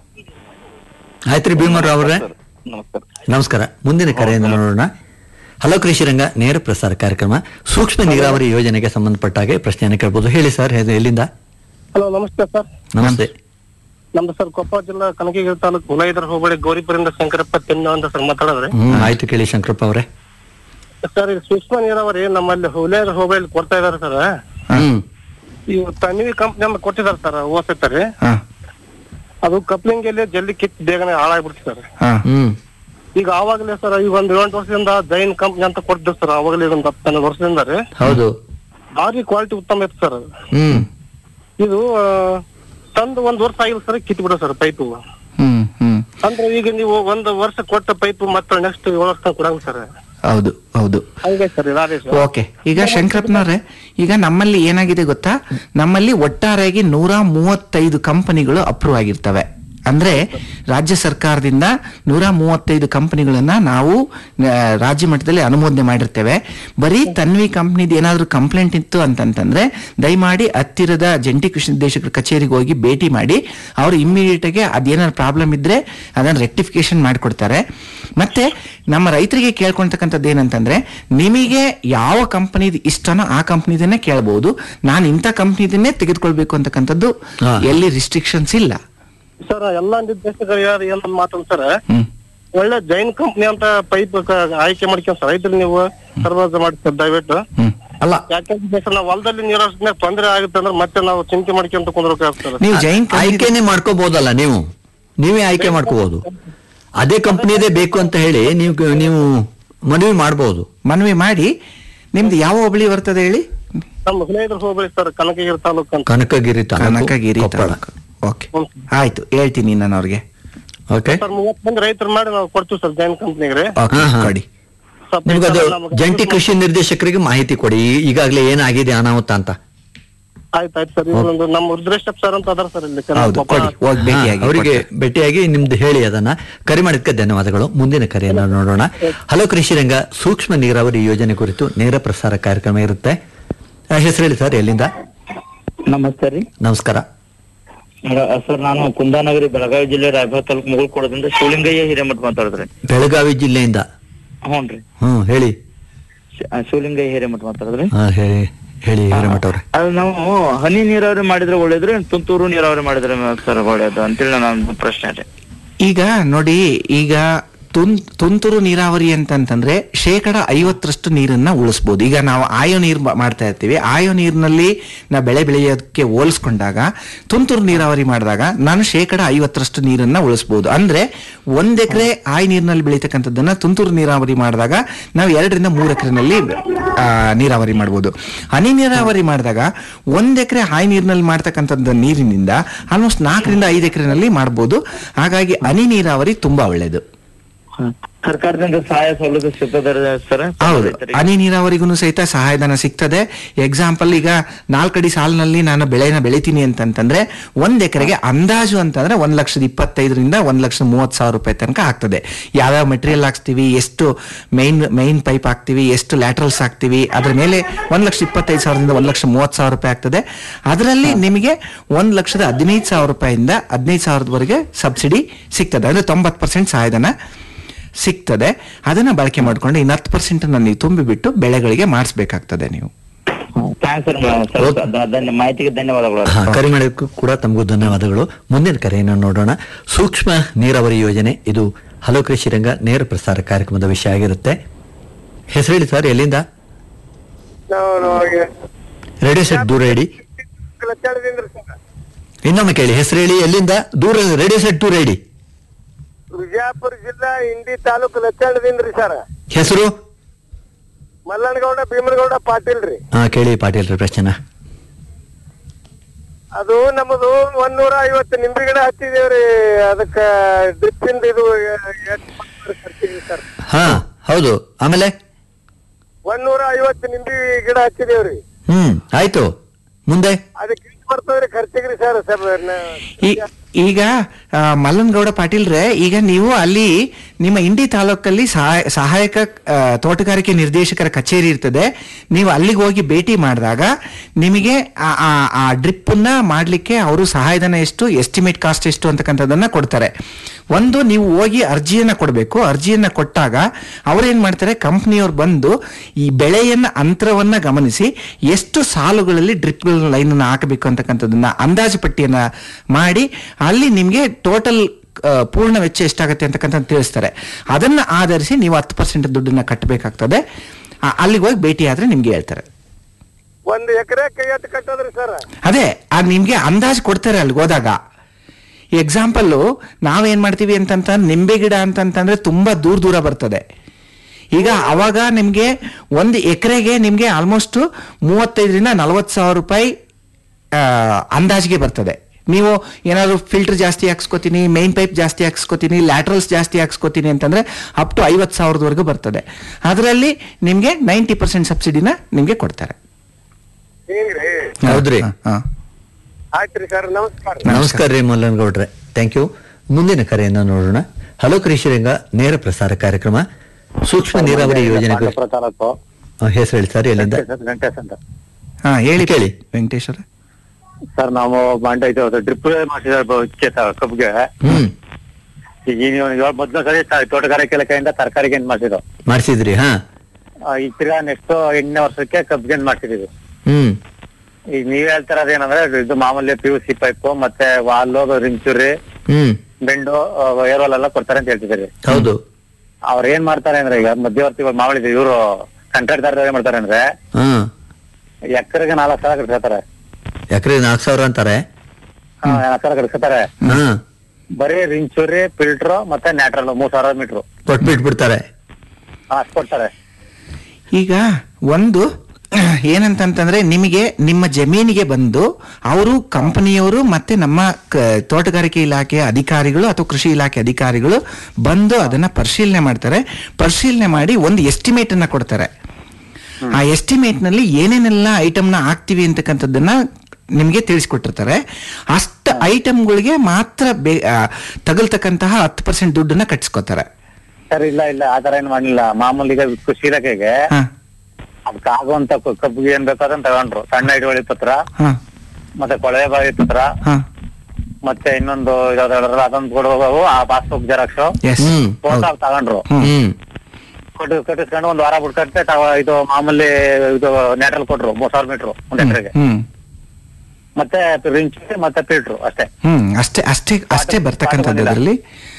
ಆಯ್ತ್ರಿ ಭೀಮರಾವ್ ಅವರೇ ನಮಸ್ಕಾರ ನಮಸ್ಕಾರ ಮುಂದಿನ ಕರೆಯನ್ನು ನೋಡೋಣ ಹಲೋ ಕೃಷಿರಂಗ ನೇರ ಪ್ರಸಾರ ಕಾರ್ಯಕ್ರಮ ಸೂಕ್ಷ್ಮ ನೀರಾವರಿ ಯೋಜನೆಗೆ ಸಂಬಂಧಪಟ್ಟ ಹಾಗೆ ಪ್ರಶ್ನೆಯನ್ನು ಕೇಳ್ಬೋದು ಹೇಳಿ ಸರ್ ಇದು ಎಲ್ಲಿಂದ ಹಲೋ ನಮಸ್ತೆ ಸರ್ ನಮಸ್ತೆ ನಮ್ದು ಸರ್ ಕೊಪ್ಪಳ ಜಿಲ್ಲಾ ಕನಕಗಿರಿ ತಾಲೂಕು ಹುಲೈದರ ಹೋಬಳಿ ಗೌರಿಪುರಿಂದ ಶಂಕರಪ್ಪ ತಿನ್ನ ಅಂತ ಸರ್ ಮಾತಾಡಿದ್ರೆ ಹ್ಮ್ ಆಯ್ತು ಕೇಳಿ ಶಂಕರಪ್ಪ ಅವರೇ ಸರ್ ಇದು ಸೂಕ್ಷ್ಮ ನೀರಾವರಿ ನಮ್ಮಲ್ಲಿ ಹುಲೈದರ ಹೋಬಳಿ ಕೊಡ್ತಾ ಇದಾರೆ ಸರ್ ಹ್ಮ್ ಈ ತನ್ವಿ ಕಂಪ್ನಿ ಅಂತ ಕೊಟ್ಟಿದ್ದಾರೆ ಸರ್ ಓದ್ತಾರೆ ಹಾ ಅದು ಕಪ್ಲಿಂಗ್ ಅಲ್ಲಿ ಜಲ್ದಿ ಕಿತ್ ಬೇಗನೆ ಹಾಳಾಗ್ಬಿಡ್ತು ಸರ್ ಹಾ ಹ್ಮ್ ಈಗ ಆವಾಗಲೇ ಸರ್ ಈಗ ಒಂದ್ ಏಳೆಂಟು ವರ್ಷದಿಂದ ಜೈನ್ ಕಂಪ್ನಿ ಅಂತ ಕೊಟ್ಟಿದ್ರು ಸರ್ ಅವಾಗಲೇ ಒಂದು ಹತ್ತು ಹನ್ನೊಂದು ವರ್ಷದಿಂದ ರೀ ಹೌದು ಭಾರಿ ಕ್ವಾಲಿಟಿ ಉತ್ತಮ ಇತ್ತು ಸರ್ ಹ್ಮ್ ಇದು ಆ, ತಂದು ಒಂದ್ ವರ್ಷ ಆಗಿಲ್ಲ ಸರ್ ಕಿತ್ ಬಿಡೋ ಸರ್ ಪೈಪು ಹ್ಮ್ ಹ್ಮ್ ಅಂದ್ರೆ ಈಗ ನೀವು ಒಂದ್ ವರ್ಷ ಕೊಟ್ಟ ಪೈಪ್ ಮತ್ತೆ ನೆಕ್ಸ್ಟ್ ಏಳು ವರ್ಷ ಕೊಡಂಗ ಸರ್ ಹೌದು ಹೌದು ಹಂಗೆ ಸರ್ ಇದಾರೆ ಸರ್ ಓಕೆ ಈಗ ಶಂಕರಪ್ಪನವ್ರೆ ಈಗ ನಮ್ಮಲ್ಲಿ ಏನಾಗಿದೆ ಗೊತ್ತಾ ನಮ್ಮಲ್ಲಿ ಒಟ್ಟಾರೆಯಾಗಿ ನೂರ ಮೂವತ್ತೈದು ಕಂಪನಿಗಳು ಅಪ್ರೂವ್ ಆಗಿರ್ತವೆ ಅಂದ್ರೆ ರಾಜ್ಯ ಸರ್ಕಾರದಿಂದ ನೂರ ಮೂವತ್ತೈದು ಕಂಪನಿಗಳನ್ನ ನಾವು ಆ, ರಾಜ್ಯ ಮಟ್ಟದಲ್ಲಿ ಅನುಮೋದನೆ ಮಾಡಿರ್ತೇವೆ ಬರೀ ತನ್ವಿ ಕಂಪ್ನಿದು ಏನಾದರೂ ಕಂಪ್ಲೇಂಟ್ ಇತ್ತು ಅಂತಂತಂದ್ರೆ ದಯಮಾಡಿ ಹತ್ತಿರದ ಜಂಟಿ ಕೃಷಿ ನಿರ್ದೇಶಕರ ಕಚೇರಿಗೆ ಹೋಗಿ ಭೇಟಿ ಮಾಡಿ ಅವರು ಇಮ್ಮಿಡಿಯೇಟ್ ಆಗಿ ಅದೇನಾದ್ರು ಪ್ರಾಬ್ಲಮ್ ಇದ್ರೆ ಅದನ್ನ ರೆಕ್ಟಿಫಿಕೇಶನ್ ಮಾಡಿಕೊಡ್ತಾರೆ ಮತ್ತೆ ನಮ್ಮ ರೈತರಿಗೆ ಕೇಳ್ಕೊಳ್ತಕ್ಕಂಥದ್ದು ಏನಂತಂದ್ರೆ ನಿಮಗೆ ಯಾವ ಕಂಪನಿದು ಇಷ್ಟನೋ ಆ ಕಂಪ್ನಿದನ್ನೇ ಕೇಳಬಹುದು ನಾನು ಇಂಥ ಕಂಪ್ನಿದನ್ನೇ ತೆಗೆದುಕೊಳ್ಬೇಕು ಅಂತಕ್ಕಂಥದ್ದು ಹಾ. ಎಲ್ಲಿ ರಿಸ್ಟ್ರಿಕ್ಷನ್ಸ್ ಇಲ್ಲ ಸರ್ ಎಲ್ಲಾ ನಿರ್ದೇಶಕರು ಯಾರು ಎಲ್ಲ ಮಾತಂತ ಸರ್ ಹ್ಮ್ ಒಳ್ಳೆ ಜೈನ್ ಕಂಪ್ನಿ ಅಂತ ಪೈಪ್ ಆಯ್ಕೆ ಮಾಡ್ಕೊಂಡ್ ಸರ್ ರೈತರು ನೀವು ಸರ್ವಾಸ ಮಾಡಿ ಸರ್ ದಯವಿಟ್ಟು ಹ್ಮ್ ಅಲ್ಲ ಯಾಕಂದ್ರೆ ಸರ್ ನಾವು ಹೊಲದಲ್ಲಿ ನೀರು ಹರಿಸ್ಮೇಲೆ ತೊಂದರೆ ಆಗುತ್ತೆ ಅಂದ್ರೆ ಮತ್ತೆ ನಾವು ಚಿಂತೆ ಮಾಡ್ಕೊಂತ ಕುಂದ್ರಬೇಕಾಗ್ತದೆ ನೀವು ಜೈನ್ ಕಂಪ್ನಿ ಆಯ್ಕೆನೆ ಮಾಡ್ಕೋಬಹುದಲ್ಲ ನೀವು ನೀವೇ ಆಯ್ಕೆ ಮಾಡ್ಕೋಬಹುದು ಅದೇ ಕಂಪ್ನಿದೇ ಬೇಕು ಅಂತ ಹೇಳಿ ನೀವು ನೀವು ಮನವಿ ಮಾಡಬಹುದು ಮನವಿ ಮಾಡಿ ನಿಮ್ದು ಯಾವ ಹೋಬಳಿ ಬರ್ತದೆ ಹೇಳಿ ನಮ್ಮ ಸ್ನೇಹಿತರು ಹೋಗ್ಬೇಡಿ ಸರ್ ಕನಕಗಿರಿ ತಾಲೂಕು ಅಂತ ಕನಕಗಿರಿ ತಾಲೂಕು, ಕನಕಗಿರಿ ಕೊಪ್ಪಳ ತಾಲೂಕು ಓಕೆ ಆಯ್ತು ಹೇಳ್ತೀನಿ ನಾನು ಅವ್ರಿಗೆ ಓಕೆ ಸರ್ ಮೂವತ್ತು ಮಂದಿ ರೈತರು ಮಾಡಿ ನಾವು ಕೊಡ್ತೀವಿ ಸರ್ ಜೈನ್ ಕಂಪ್ನಿಗೆ ರೀ ಓಕೆ ಹಾ, ಹಾ. ಕೊಡಿ ಸ್ವಲ್ಪ ನಿಮ್ಗೆ ಅದು ನಮ್ಗೆ- ಜಂಟಿ ಕೃಷಿ ನಿರ್ದೇಶಕರಿಗೆ ಮಾಹಿತಿ ಕೊಡಿ ಈ- ಈಗಾಗಲೇ ಏನಾಗಿದೆ ಅನಾಹುತ ಅಂತ ಆಯ್ತು ಆಯ್ತು ಸರ್ ಇನ್ನೊಂದು ನಮ್ಮ ರುದ್ರೇಶ್ ಸರ್ ಅಂತ ಅದಾರ ಸರ್ ಇಲ್ಲಿ ಹೌದು ಪಾಪ ಕೊಡಿ ಹೋಗಿ ಹಾ, ಭೇಟಿಯಾಗಿ ಅವರಿಗೆ ಕೊಡ್ತಾರೆ. ಭೇಟಿಯಾಗಿ ನಿಮ್ದು ಹೇಳಿ ಅದನ್ನ ಕರೆ ಮಾಡಿದ್ಕೆ ಧನ್ಯವಾದಗಳು ಮುಂದಿನ ಕರೆಯನ್ನು ನೋಡೋಣ ಹಲೋ ಕೃಷಿ ರಂಗ ಸೂಕ್ಷ್ಮ ನೀರಾವರಿ ಯೋಜನೆ ಕುರಿತು ನೇರ ಪ್ರಸಾರ ಕಾರ್ಯಕ್ರಮ ಇರುತ್ತೆ ಆ, ಹೆಸರು ಹೇಳಿ ಸರ್ ಎಲ್ಲಿಂದ ನಮಸ್ತೆ ರೀ ನಮಸ್ಕಾರ ಅ, ಸರ್ ನಾನು ಕುಂದಾನಗರಿ ಬೆಳಗಾವಿ ಜಿಲ್ಲೆ ರಾಯಭಾಗ ತಾಲೂಕು ಮುಗುಳ್ಕೊಡದಿಂದ ಶಿವಲಿಂಗಯ್ಯ ಹಿರೇಮಠ ಮಾತಾಡಿದ್ರಿ ಬೆಳಗಾವಿ ಜಿಲ್ಲೆಯಿಂದ ಹ್ಞೂನ್ರಿ ಹ್ಮ್ ಹೇಳಿ ಶಿ- ಆ, ಶಿವಲಿಂಗಯ್ಯ ಹಿರೇಮಠ ಮಾತಾಡಿದ್ರಿ ಹಾ, ಹೇಳಿ ಹೇಳಿ ಹಿರೇಮಠ ಅವ್ರೆ ಅದು ನಾವು ಹನಿ ನೀರಾವರಿ ಮಾಡಿದ್ರೆ ಒಳ್ಳೇದ್ರಿ ತುಂತುರು ನೀರಾವರಿ ಮಾಡಿದ್ರೆ ಸರ್ ಒಳ್ಳೇದು ಅಂತೇಳಿ ನನ್ನ ಪ್ರಶ್ನೆ ರೀ ಈಗ ನೋಡಿ ಈಗ ತುನ್ ತುಂತುರು ನೀರಾವರಿ ಅಂತಂತಂದ್ರೆ ಶೇಕಡ ಐವತ್ತರಷ್ಟು ನೀರನ್ನ ಉಳಿಸ್ಬೋದು ಈಗ ನಾವು ಆಯೋ ನೀರು ಮಾ- ಮಾಡ್ತಾ ಇರ್ತೀವಿ ಆಯೋ ನೀರಿನಲ್ಲಿ ನಾವು ಬೆಳೆ ಬೆಳೆಯೋದಕ್ಕೆ ಹೋಲಿಸ್ಕೊಂಡಾಗ ತುಂತುರು ನೀರಾವರಿ ಮಾಡಿದಾಗ ನಾನು ಶೇಕಡ ಐವತ್ತರಷ್ಟು ನೀರನ್ನ ಉಳಿಸ್ಬೋದು ಅಂದ್ರೆ ಒಂದ್ ಎಕರೆ ಆಯ್ ನೀರಿನಲ್ಲಿ ಬೆಳೀತಕ್ಕಂಥದ್ದನ್ನ ತುಂತುರು ನೀರಾವರಿ ಮಾಡಿದಾಗ ನಾವು ಎರಡರಿಂದ ಮೂರು ಎಕರೆನಲ್ಲಿ ನೀರಾವರಿ ಮಾಡ್ಬೋದು ಹನಿ ನೀರಾವರಿ ಮಾಡಿದಾಗ ಒಂದ್ ಎಕರೆ ಹಾಯಿ ನೀರಿನಲ್ಲಿ ಮಾಡ್ತಕ್ಕಂಥದ್ದು ನೀರಿನಿಂದ ಆಲ್ಮೋಸ್ಟ್ ನಾಲ್ಕರಿಂದ ಐದು ಎಕರೆನಲ್ಲಿ ಮಾಡ್ಬೋದು ಹಾಗಾಗಿ ಹನಿ ನೀರಾವರಿ ತುಂಬಾ ಒಳ್ಳೇದು ಸರ್ಕಾರದಿಂದ ಸಹಾಯ ಸೌಲಭ್ಯ ಸಿಗ್ತದೆ ಸರ್ ಹೌದು ರೈತರಿಗೆ? ಹನಿ ನೀರಾವರಿಗೂ ಸಹಿತ ಸಹಾಯಧನ ಸಿಗ್ತದೆ ಎಕ್ಸಾಂಪಲ್ ಈಗ ನಾಲ್ಕಡಿ ಸಾಲಿನಲ್ಲಿ ನಾನು ಬೆಳೆನ ಬೆಳಿತೀನಿ ಅಂತಂತಂದ್ರೆ ಒಂದ್ ಎಕರೆಗೆ ಅಂದಾಜು ಅಂತಂದ್ರೆ ಒಂದ್ ಲಕ್ಷದ ಇಪ್ಪತ್ತೈದರಿಂದ ಒಂದ್ ಲಕ್ಷದ ಮೂವತ್ತು ಸಾವಿರ ರೂಪಾಯಿ ತನಕ ಆಗ್ತದೆ ಯಾವ್ಯಾವ ಮೆಟೀರಿಯಲ್ ಹಾಕ್ಸ್ತೀವಿ ಎಷ್ಟು ಮೈನ್ ಮೈನ್ ಪೈಪ್ ಹಾಕ್ತಿವಿ ಎಷ್ಟು ಲ್ಯಾಟ್ರಲ್ಸ್ ಹಾಕ್ತಿವಿ ಅದ್ರ ಮೇಲೆ ಒಂದ್ ಲಕ್ಷ ಇಪ್ಪತ್ತೈದು ಸಾವಿರದಿಂದ ಒಂದ್ ಲಕ್ಷ ಮೂವತ್ತು ಸಾವಿರ ರೂಪಾಯಿ ಆಗ್ತದೆ ಅದರಲ್ಲಿ ನಿಮಗೆ ಒಂದ್ ಲಕ್ಷದ ಹದಿನೈದು ಸಾವಿರ ರೂಪಾಯಿಂದ ಹದಿನೈದು ಸಾವಿರದವರೆಗೆ ಸಬ್ಸಿಡಿ ಸಿಗ್ತದೆ ಅಂದ್ರೆ ತೊಂಬತ್ತು ಪರ್ಸೆಂಟ್ ಸಹಾಯಧನ ಸಿಗ್ತದೆ ಅದನ್ನ ಬಳಕೆ ಮಾಡ್ಕೊಂಡು ಇನ್ನು ಹತ್ತು ಪರ್ಸೆಂಟ್ ನೀವು ತುಂಬಿಬಿಟ್ಟು ಬೆಳೆಗಳಿಗೆ ಮಾಡಿಸ್ಬೇಕಾಗ್ತದೆ ನೀವು ಥ್ಯಾಂಕ್ಸ್ ಸರ್ ಸ್ವಲ್ಪ ಧ- ಧನ್ಯ ಮಾಹಿತಿಗೆ ಧನ್ಯವಾದಗಳು ಹಾ, ಕರೆ ಮಾಡೋಕ್ಕೂ ಕೂಡ ತಮಗೂ ಧನ್ಯವಾದಗಳು ಮುಂದಿನ ಕರೆಯನ್ನು ನೋಡೋಣ ಸೂಕ್ಷ್ಮ ನೀರಾವರಿ ಯೋಜನೆ ಇದು ಹಲೋ ಕೃಷಿ ರಂಗ ನೇರ ಪ್ರಸಾರ ಕಾರ್ಯಕ್ರಮದ ವಿಷಯ ಆಗಿರುತ್ತೆ ಹೆಸರು ಹೇಳಿ ಸರ್ ಎಲ್ಲಿಂದ ರೇಡಿಯೋ ಸೆಟ್ ದೂರ ಇಡಿ ಇನ್ನೊಮ್ಮೆ ಕೇಳಿ ಹೆಸರು ಹೇಳಿ ಎಲ್ಲಿಂದ ದೂರ ರೇಡಿಯೋ ಸೆಟ್ ದೂರ ಇಡಿ ವಿಜಯಪುರ ಜಿಲ್ಲಾ ಇಂಡಿ ತಾಲೂಕು ಲಚ್ಚಾಳದಿಂದ್ರಿ ಸರ್ ಹೆಸರು ಮಲ್ಲನಗೌಡ ಭೀಮನಗೌಡ ಪಾಟೀಲ್ ರೀ ಹಾ ಕೇಳಿ ಪಾಟೀಲ್ ರೀ ಪ್ರಶ್ನೆ ಅದು ನಮ್ಮದು ಒಂದೂರ ಐವತ್ತು ನಿಂಬೆ ಗಿಡ ಹಚ್ಚಿದೇವ್ರಿ ಅದಕ್ಕ ಡ್ರಿಪ್ಪಿಂದ ಇದು ಎಷ್ಟು ಖರ್ಚಿಗೆ ಸರ್ ಹಾ ಹೌದು ಆಮೇಲೆ ಒಂದೂರ ಐವತ್ತು ನಿಂಬೆ ಗಿಡ ಹಚ್ಚಿದೇವ್ರಿ ಹ್ಮ್ ಆಯ್ತು ಮುಂದೆ ಅದಕ್ಕೆ ಎಷ್ಟು ಬರ್ತದ್ರಿ ಖರ್ಚಿಗ್ರಿ ಸರ್ ಸರ್ ಈ- ಈಗ ಆ, ಮಲ್ಲನಗೌಡ ಪಾಟೀಲ್ರೆ ಈಗ ನೀವು ಅಲ್ಲಿ ನಿಮ್ಮ ಇಂಡಿ ತಾಲೂಕಲ್ಲಿ ಸಹಾಯ ಸಹಾಯಕ ಆ, ತೋಟಗಾರಿಕೆ ನಿರ್ದೇಶಕರ ಕಚೇರಿ ಇರ್ತದೆ ನೀವು ಅಲ್ಲಿಗೆ ಹೋಗಿ ಭೇಟಿ ಮಾಡಿದಾಗ ನಿಮಗೆ ಆ- ಆ- ಆ ಡ್ರಿಪ್ಪನ್ನ ಮಾಡಲಿಕ್ಕೆ ಅವರು ಸಹಾಯಧನ ಎಷ್ಟು ಎಸ್ಟಿಮೇಟ್ ಕಾಸ್ಟ್ ಎಷ್ಟು ಅಂತಕ್ಕಂಥದ್ದನ್ನ ಕೊಡ್ತಾರೆ ಒಂದು ನೀವು ಹೋಗಿ ಅರ್ಜಿಯನ್ನ ಕೊಡಬೇಕು ಅರ್ಜಿಯನ್ನ ಕೊಟ್ಟಾಗ ಅವ್ರೇನ್ ಮಾಡ್ತಾರೆ ಕಂಪ್ನಿಯವ್ರು ಬಂದು ಈ ಬೆಳೆಯನ್ನ ಅಂತರವನ್ನ ಗಮನಿಸಿ ಎಷ್ಟು ಸಾಲುಗಳಲ್ಲಿ ಡ್ರಿಪ್ ಲೈನ್ ಹಾಕಬೇಕು ಅಂತಕ್ಕಂಥದ್ದನ್ನ ಅಂದಾಜು ಪಟ್ಟಿಯನ್ನ ಮಾಡಿ ಅಲ್ಲಿ ನಿಮ್ಗೆ ಟೋಟಲ್ ಪೂರ್ಣ ವೆಚ್ಚ ಎಷ್ಟಾಗತ್ತೆ ಅಂತಕ್ಕಂಥ ತಿಳಿಸ್ತಾರೆ ಅದನ್ನ ಆಧರಿಸಿ ನೀವು ಹತ್ತು ಪರ್ಸೆಂಟ್ ದುಡ್ಡನ್ನ ಕಟ್ಟಬೇಕಾಗ್ತದೆ ಆ- ಅಲ್ಲಿಗೆ ಹೋಗಿ ಭೇಟಿ ಆದ್ರೆ ನಿಮ್ಗೆ ಹೇಳ್ತಾರೆ ಒಂದ್ ಎಕರೆ ಎಷ್ಟು ಕಟ್ಟೋದ್ರಿ ಸರ್ ಅದೇ ಅದು ನಿಮ್ಗೆ ಅಂದಾಜು ಕೊಡ್ತಾರೆ ಅಲ್ಲಿಗೆ ಹೋದಾಗ ಎಕ್ಸಾಂಪಲ್ಲು ನಾವೇನ್ ಮಾಡ್ತೀವಿ ಅಂತಂತ ನಿಂಬೆ ಗಿಡ ಅಂತಂತಂದ್ರೆ ತುಂಬಾ ದೂರ ದೂರ ಬರ್ತದೆ ಈಗ ಅವಾಗ ನಿಮ್ಗೆ ಒಂದು ಎಕರೆಗೆ ನಿಮ್ಗೆ ಆಲ್ಮೋಸ್ಟ್ ಮೂವತ್ತೈದರಿಂದ ನಲವತ್ತು ಸಾವಿರ ರೂಪಾಯಿ ಆ, ಅಂದಾಜಿಗೆ ಬರ್ತದೆ ನೀವು ಏನಾದ್ರು ಫಿಲ್ಟರ್ ಜಾಸ್ತಿ ಹಾಕ್ಸ್ಕೊತೀನಿ ಮೈನ್ ಪೈಪ್ ಜಾಸ್ತಿ ಹಾಕ್ಸ್ಕೊತೀನಿ ಲ್ಯಾಟ್ರಲ್ಸ್ ಜಾಸ್ತಿ ಹಾಕ್ಸ್ಕೊತೀನಿ ಅಂತಂದ್ರೆ ಅಪ್ ಟು ಐವತ್ತು ಸಾವಿರದವರೆಗೂ ಬರ್ತದೆ ಅದರಲ್ಲಿ ನಿಮ್ಗೆ ನೈಂಟಿ ಪರ್ಸೆಂಟ್ ಸಬ್ಸಿಡಿನ ನಿಮ್ಗೆ ಕೊಡ್ತಾರೆ ಹಿಂಗ್ರಿ ಹೌದ್ರಿ ಹಾ, ಹಾ. ಆಯ್ತ್ರಿ ಸರ್ ನಮಸ್ಕಾರ ನಮಸ್ಕಾರ ರೀ ಮಲ್ಲನಗೌಡ್ರೆ ಥ್ಯಾಂಕ್ ಯು ಮುಂದಿನ ಕರೆಯನ್ನು ನೋಡೋಣ ಹಲೋ ಕೃಷಿರಂಗ ನೇರ ಪ್ರಸಾರ ಕಾರ್ಯಕ್ರಮ ಸೂಕ್ಷ್ಮ ನೀರಾವರಿ ಯೋಜನೆ ಕುರಿತು- ಪಾಂಡವಪುರ ತಾಲೂಕು ಆ, ಹೆಸರು ಹೇಳಿ ಸರ್ ಎಲ್ಲಿಂದ ವೆಂಕಟೇಶ್ ವೆಂಕಟೇಶ್ ಅಂತ ಹಾ ಹೇಳಿ ಕೇಳಿ. ವೆಂಕಟೇಶ್ವರ ಸರ್ ನಾವು ಬಾಂಡ ಇದು ಡ್ರಿಪ್ ಮಾಡಿಸಿದ್ರೆ ಕಬ್ಬಿಗೆ ಹ್ಮ್ ಈಗ ನೀವು ಇವಾಗ ಮೊದ್ಲು ಸರಿ ತ- ತೋಟಗಾರಿಕೆ ಇಲಾಖೆಯಿಂದ ತರಕಾರಿಗೆ ಏನ್ ಮಾಡ್ಸಿದ್ರು ಮಾಡಿಸಿದ್ರಿ ಹಾ ಈಗ ತಿರ್ಗಾ ನೆಕ್ಸ್ಟ್ ಎಂಟನೇ ವರ್ಷಕ್ಕೆ ಕಬ್ಬಿಗೆ ಏನ್ ಮಾಡ್ಸಿದೀವಿ ಹ್ಮ್ ಈಗ ನೀವ್ ಹೇಳ್ತಿರೋದ್ ಏನಂದ್ರೆ ಇದು ಮಾಮೂಲಿ ಪಿ ಯು ಸಿ ಪೈಪ್ ಮತ್ತೆ ವಾಲು ರಿಂಚುರಿ ಹ್ಮ್ ಬೆಂಡು ಏರ್ವಾಲ್ ಎಲ್ಲ ಕೊಡ್ತಾರೆ ಅಂತ ಹೇಳ್ತಿದ್ದೀರಿ ಹೌದು ಅವ್ರ ಏನ್ ಮಾಡ್ತಾರೆ ಅಂದ್ರೆ ಈಗ ಮಧ್ಯವರ್ತಿಗಳು ಮಾಮೂಲಿ ಇವರು ಕಾಂಟ್ರಾಕ್ಟರ್ ಏನ್ ಮಾಡ್ತಾರೆ ಅಂದ್ರೆ ಹಾ ಎಕರೆಗೆ ನಾಲ್ಕು ಸಾವಿರ ಕಟ್ಸ್ಕೊತಾರೆ ಎಕರೆ ನಾಲ್ಕು ಸಾವಿರ ಅಂತಾರೆ ನಾಲ್ಕು ಸಾವಿರ ಕಟ್ಸ್ಕೊತಾರೆ ಹಾ ಬರೀ ರಿಂಚುರಿ ಫಿಲ್ಟರ್ ಮತ್ತೆ ನ್ಯಾಟ್ರಲ್ ಮೂರ್ ಸಾವಿರ ಮೀಟರ್ ಕೊಟ್ಬಿಟ್ಬಿಡ್ತಾರೆ ಅಷ್ಟು ಕೊಡ್ತಾರೆ ಈಗ ಒಂದು ಏನಂತಂತಂದ್ರೆ ನಿಮಗೆ ನಿಮ್ಮ ಜಮೀನಿಗೆ ಬಂದು ಅವರು ಕಂಪನಿಯವರು ಮತ್ತೆ ನಮ್ಮ ಕ- ತೋಟಗಾರಿಕೆ ಇಲಾಖೆಯ ಅಧಿಕಾರಿಗಳು ಅಥವಾ ಕೃಷಿ ಇಲಾಖೆ ಅಧಿಕಾರಿಗಳು ಬಂದು ಅದನ್ನ ಪರಿಶೀಲನೆ ಮಾಡ್ತಾರೆ ಪರಿಶೀಲನೆ ಮಾಡಿ ಒಂದು ಎಸ್ಟಿಮೇಟ್ ಅನ್ನ ಕೊಡ್ತಾರೆ ಆ ಎಸ್ಟಿಮೇಟ್ ನಲ್ಲಿ ಏನೇನೆಲ್ಲ ಐಟಮ್ನ ಹಾಕ್ತಿವಿ ಅಂತಕ್ಕಂಥದ್ದನ್ನ ನಿಮಗೆ ತಿಳಿಸ್ಕೊಟ್ಟಿರ್ತಾರೆ ಅಷ್ಟ ಐಟಮ್ಗಳಿಗೆ ಮಾತ್ರ ಬೇ ಆ, ತಗಲ್ತಕ್ಕಂತಹ ಹತ್ತು ಪರ್ಸೆಂಟ್ ದುಡ್ಡನ್ನ ಕಟ್ಸ್ಕೊತಾರೆ ಸರ್ ಇಲ್ಲ ಇಲ್ಲ ಆತರ ಏನ್ ಮಾಡ್ಲಿಲ್ಲ ಮಾಮೂಲಿ ಈಗ ಕೃಷಿ ಇಲಾಖೆಗೆ ಹಾ ಅದಕ್ಕೆ ಆಗುವಂತ ಕ- ಕಬ್ಬಿಗೆ ಏನ್ ಬೇಕು ಅದನ್ನ ತಗೊಂಡ್ರು ಸಣ್ಣ ಹಿಡುವಳಿ ಪತ್ರ ಹಾ ಮತ್ತೆ ಕೊಳವೆ ಬಾವಿ ಪತ್ರ ಹಾ ಮತ್ತೆ ಇನ್ನೊಂದು ಯಾವ್ದಾದ್ರು ಅದೊಂದು ಕೊಡುವ ಆ ಪಾಸ್ಬುಕ್ ಜೆರಾಕ್ಸ್ ಎಸ್ ಹ್ಮ್ ಫೋಟೋ ತಗೊಂಡ್ರು ಹ್ಮ್ ಕೊಟ್ಟು ಕಟ್ಟಿಸ್ಕೊಂಡು ಒಂದ್ ವಾರ ಬಿಡ್ಕಟ್ಟೆ ಇದು ಮಾಮೂಲಿ ಇದು ನ್ಯಾಟ್ರಲ್ ಕೊಟ್ರು ಮೂರ್ ಸಾವಿರ ಮೀಟರ್ ಒಂದ್ ಎಕರೆಗೆ ಹ್ಮ್ ಮತ್ತೆ ರಿಂಚ್ ಮತ್ತೆ ಫಿಲ್ಟ್ರು ಅಷ್ಟೇ ಹ್ಮ್ ಅಷ್ಟೇ ಅಷ್ಟೇ ಅಷ್ಟೇ ಬರ್ತಕ್ಕಂಥದ್ದು ಅದರಲ್ಲಿ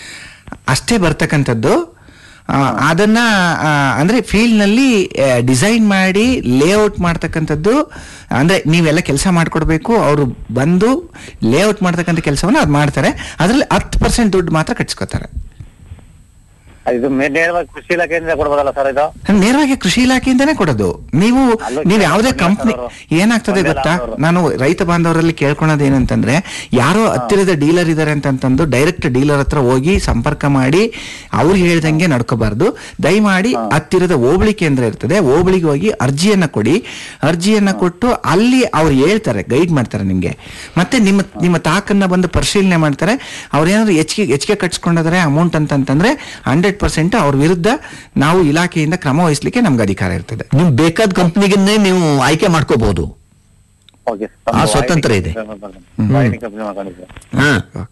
ಅಷ್ಟೇ ಬರ್ತಕ್ಕಂಥದ್ದು ಆ, ಅದನ್ನ ಆ, ಅಂದ್ರೆ ಫೀಲ್ಡ್ ನಲ್ಲಿ ಡಿಸೈನ್ ಮಾಡಿ ಲೇಔಟ್ ಮಾಡ್ತಕ್ಕಂಥದ್ದು ಅಂದ್ರೆ ನೀವೆಲ್ಲ ಕೆಲಸ ಮಾಡ್ಕೊಡ್ಬೇಕು ಅವರು ಬಂದು ಲೇಔಟ್ ಮಾಡ್ತಕ್ಕಂಥ ಕೆಲಸವನ್ನ ಅದು ಮಾಡ್ತಾರೆ ಅದರಲ್ಲಿ ಹತ್ತು ಪರ್ಸೆಂಟ್ ದುಡ್ಡು ಮಾತ್ರ ಕಟ್ಸ್ಕೊತಾರೆ ಇದು ಮೇ- ನೇರವಾಗಿ ಕೃಷಿ ಇಲಾಖೆಯಿಂದ ಕೊಡ್ಬೋದಲ್ಲ ಸರ್ ಇದು ನೇರವಾಗಿ ಕೃಷಿ ಇಲಾಖೆಯಿಂದನೇ ಕೊಡೋದು ನೀವು ಅಲ್ಲೂ ನೀವು ಯಾವುದೇ ಒಂದೇ ಕಂಪ್ನಿ ಆದವರು. ಏನಾಗ್ತದೆ ಒಂದೇ ಗೊತ್ತಾ ಆದವರು. ನಾನು ರೈತ ಬಾಂಧವರಲ್ಲಿ ಕೇಳ್ಕೊಳೋದು ಏನಂತಂದ್ರೆ ಯಾರೋ ಹತ್ತಿರದ ಡೀಲರ್ ಇದಾರೆ ಅಂತಂತಂದು ಡೈರೆಕ್ಟ್ ಡೀಲರ್ ಹತ್ರ ಹೋಗಿ ಸಂಪರ್ಕ ಮಾಡಿ ಅವ್ರು ಹೇಳ್ದಂಗೆ ನಡ್ಕೋಬಾರ್ದು ದಯಮಾಡಿ ಹತ್ತಿರದ ಹೋಬಳಿ ಕೇಂದ್ರ ಇರ್ತದೆ ಹೋಬಳಿಗೆ ಹೋಗಿ ಅರ್ಜಿಯನ್ನ ಕೊಡಿ ಅರ್ಜಿಯನ್ನ ಕೊಟ್ಟು ಅಲ್ಲಿ ಅವ್ರು ಹೇಳ್ತಾರೆ ಗೈಡ್ ಮಾಡ್ತಾರೆ ನಿಮ್ಗೆ ಮತ್ತೆ ನಿಮ್ಮ ನಿಮ್ಮ ತಾಕನ್ನ ಬಂದು ಪರಿಶೀಲನೆ ಮಾಡ್ತಾರೆ ಅವ್ರೇನಾದ್ರು ಹೆಚ್ಚಿಗೆ ಹೆಚ್ಚಿಗೆ ಕಟ್ಸ್ಕೊಂಡಿದ್ರೆ ಅಮೌಂಟ್ ಅಂತಂತಂದ್ರೆ ಹಂಡ್ರೆಡ್ ಪರ್ಸೆಂಟ್ ಅವ್ರ ವಿರುದ್ಧ ನಾವು ಇಲಾಖೆಯಿಂದ ಕ್ರಮ ವಹಿಸ್ಲಿಕ್ಕೆ ನಮ್ಗೆ ಅಧಿಕಾರ ಇರ್ತದೆ ನಿಮ್ ಬೇಕಾದ ಕಂಪ್ನಿಗನ್ನೇ ನೀವು ಆಯ್ಕೆ ಮಾಡ್ಕೋಬಹುದು ಓಕೆ ಆ ಸ್ವತಂತ್ರ ಇದೆ. ಕಂಪ್ನಿ ಮಾಡ್ಕೊಂಡಿದ್ದೆ ಹಾ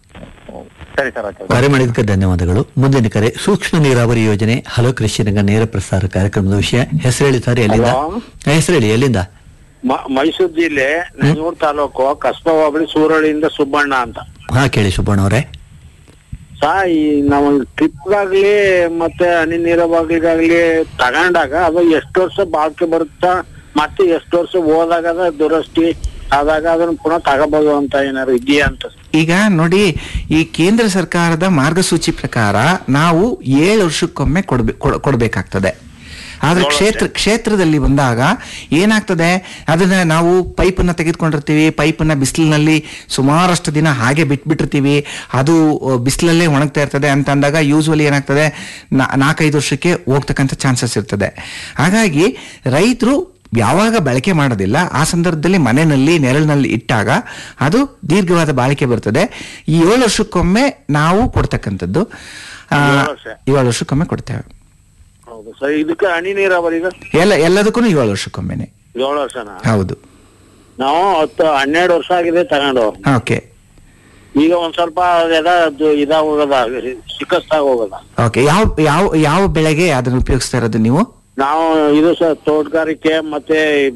ಸರಿ ಸರ್ ಆಯ್ತು ಕರೆ ಮಾಡಿದ್ದಕ್ಕೆ ಧನ್ಯವಾದಗಳು ಮುಂದಿನ ಕರೆ ಸೂಕ್ಷ್ಮ ನೀರಾವರಿ ಯೋಜನೆ ಹಲೋ ಕೃಷಿ ರಂಗ ನೇರ ಪ್ರಸಾರ ಕಾರ್ಯಕ್ರಮದ ವಿಷಯ ಹೆಸರು ಹೇಳಿ ಸರ್ ಎಲ್ಲಿಂದ ಹೆಸರು ಹೇಳಿ ಎಲ್ಲಿಂದ ಮ- ಮೈಸೂರು ಜಿಲ್ಲೆ ನಂಜೂರು ತಾಲೂಕು ಕಸ್ಬಾ ಹೋಬಳಿ ಸೂರಳಿಯಿಂದ ಸುಬ್ಬಣ್ಣ ಅಂತ ಹಾ ಕೇಳಿ ಸುಬ್ಬಣ್ಣ ಅವರೇ ಸಾ ಈ ನಾವು ಟ್ರಿಪ್ಗಾಗ್ಲಿ ಮತ್ತೆ ಹನಿ ನೀರಾವರಿಗಾಗ್ಲಿ ತಗೊಂಡಾಗ ಅದು ಎಷ್ಟು ವರ್ಷ ಬಾಳ್ಕೆ ಬರುತ್ತಾ ಮತ್ತೆ ಎಷ್ಟು ವರ್ಷ ಹೋದಾಗ ಅದ ದುರಸ್ತಿ ಆದಾಗ ಅದನ್ನ ಪುನಃ ತಗೋಬಹುದು ಅಂತ ಏನಾದ್ರು ಇದೆಯಾ ಅಂತ ಈಗ ನೋಡಿ ಈ ಕೇಂದ್ರ ಸರ್ಕಾರದ ಮಾರ್ಗಸೂಚಿ ಪ್ರಕಾರ ನಾವು ಏಳು ವರ್ಷಕ್ಕೊಮ್ಮೆ ಕೊಡ್ಬೇ ಕೊಡ್- ಕೊಡ್ಬೇಕಾಗ್ತದೆ ಆದ್ರೆ ಕ್ಷೇತ್ರ ಕ್ಷೇತ್ರದಲ್ಲಿ ಬಂದಾಗ ಏನಾಗ್ತದೆ ಅದನ್ನ ನಾವು ಪೈಪನ್ನ ತೆಗೆದುಕೊಂಡಿರ್ತೀವಿ ಪೈಪನ್ನ ಬಿಸಿಲಿನಲ್ಲಿ ಸುಮಾರಷ್ಟು ದಿನ ಹಾಗೆ ಬಿಟ್ಬಿಟ್ಟಿರ್ತೀವಿ ಅದು ಅಹ್, ಬಿಸಿಲಲ್ಲೇ ಒಣಗ್ತಾ ಇರ್ತದೆ ಅಂತ ಅಂದಾಗ ಯೂಸ್ವಲಿ ಏನಾಗ್ತದೆ ನಾ- ನಾಲ್ಕೈದು ವರ್ಷಕ್ಕೆ ಹೋಗ್ತಕ್ಕಂಥ ಚಾನ್ಸಸ್ ಇರ್ತದೆ ಹಾಗಾಗಿ ರೈತರು ಯಾವಾಗ ಬಳಕೆ ಮಾಡೋದಿಲ್ಲ ಆ ಸಂದರ್ಭದಲ್ಲಿ ಮನೆಯಲ್ಲಿ ನೆರಳಿನಲ್ಲಿ ಇಟ್ಟಾಗ ಅದು ದೀರ್ಘವಾದ ಬಾಳಿಕೆ ಬರ್ತದೆ ಈ ಏಳು ವರ್ಷಕ್ಕೊಮ್ಮೆ ನಾವು ಕೊಡ್ತಕ್ಕಂಥದ್ದು ಆ, ಏಳು ವರ್ಷ. ಏಳು ವರ್ಷಕ್ಕೊಮ್ಮೆ ಕೊಡ್ತೇವೆ ಹೌದು ಸರ್ ಇದಕ್ಕೆ ಹನಿ ನೀರಾವರಿಗ ಎಲ್ಲ ಎಲ್ಲದಕ್ಕೂ ಏಳು ವರ್ಷಕ್ಕೊಮ್ಮೆನೆ ಏಳು ವರ್ಷನ ಹೌದು ನಾವು ಹತ್ತು ಹನ್ನೆರಡು ವರ್ಷ ಆಗಿದೆ ತಗೊಂಡು ಓಕೆ ಈಗ ಒಂದ್ ಸ್ವಲ್ಪ ಅದೆಲ್ಲ ಅದು ಇದಾಗ ಹೋಗದ ಶಿಕಸ್ತಾಗ ಹೋಗದ ಓಕೆ ಯಾವ ಯಾವ ಯಾವ ಬೆಳೆಗೆ ಅದನ್ನು ಉಪಯೋಗಿಸ್ತಾ ಇರೋದು ನೀವು ನಾವು ಇದು ಸರ್ ತೋಟಗಾರಿಕೆ ಮತ್ತೆ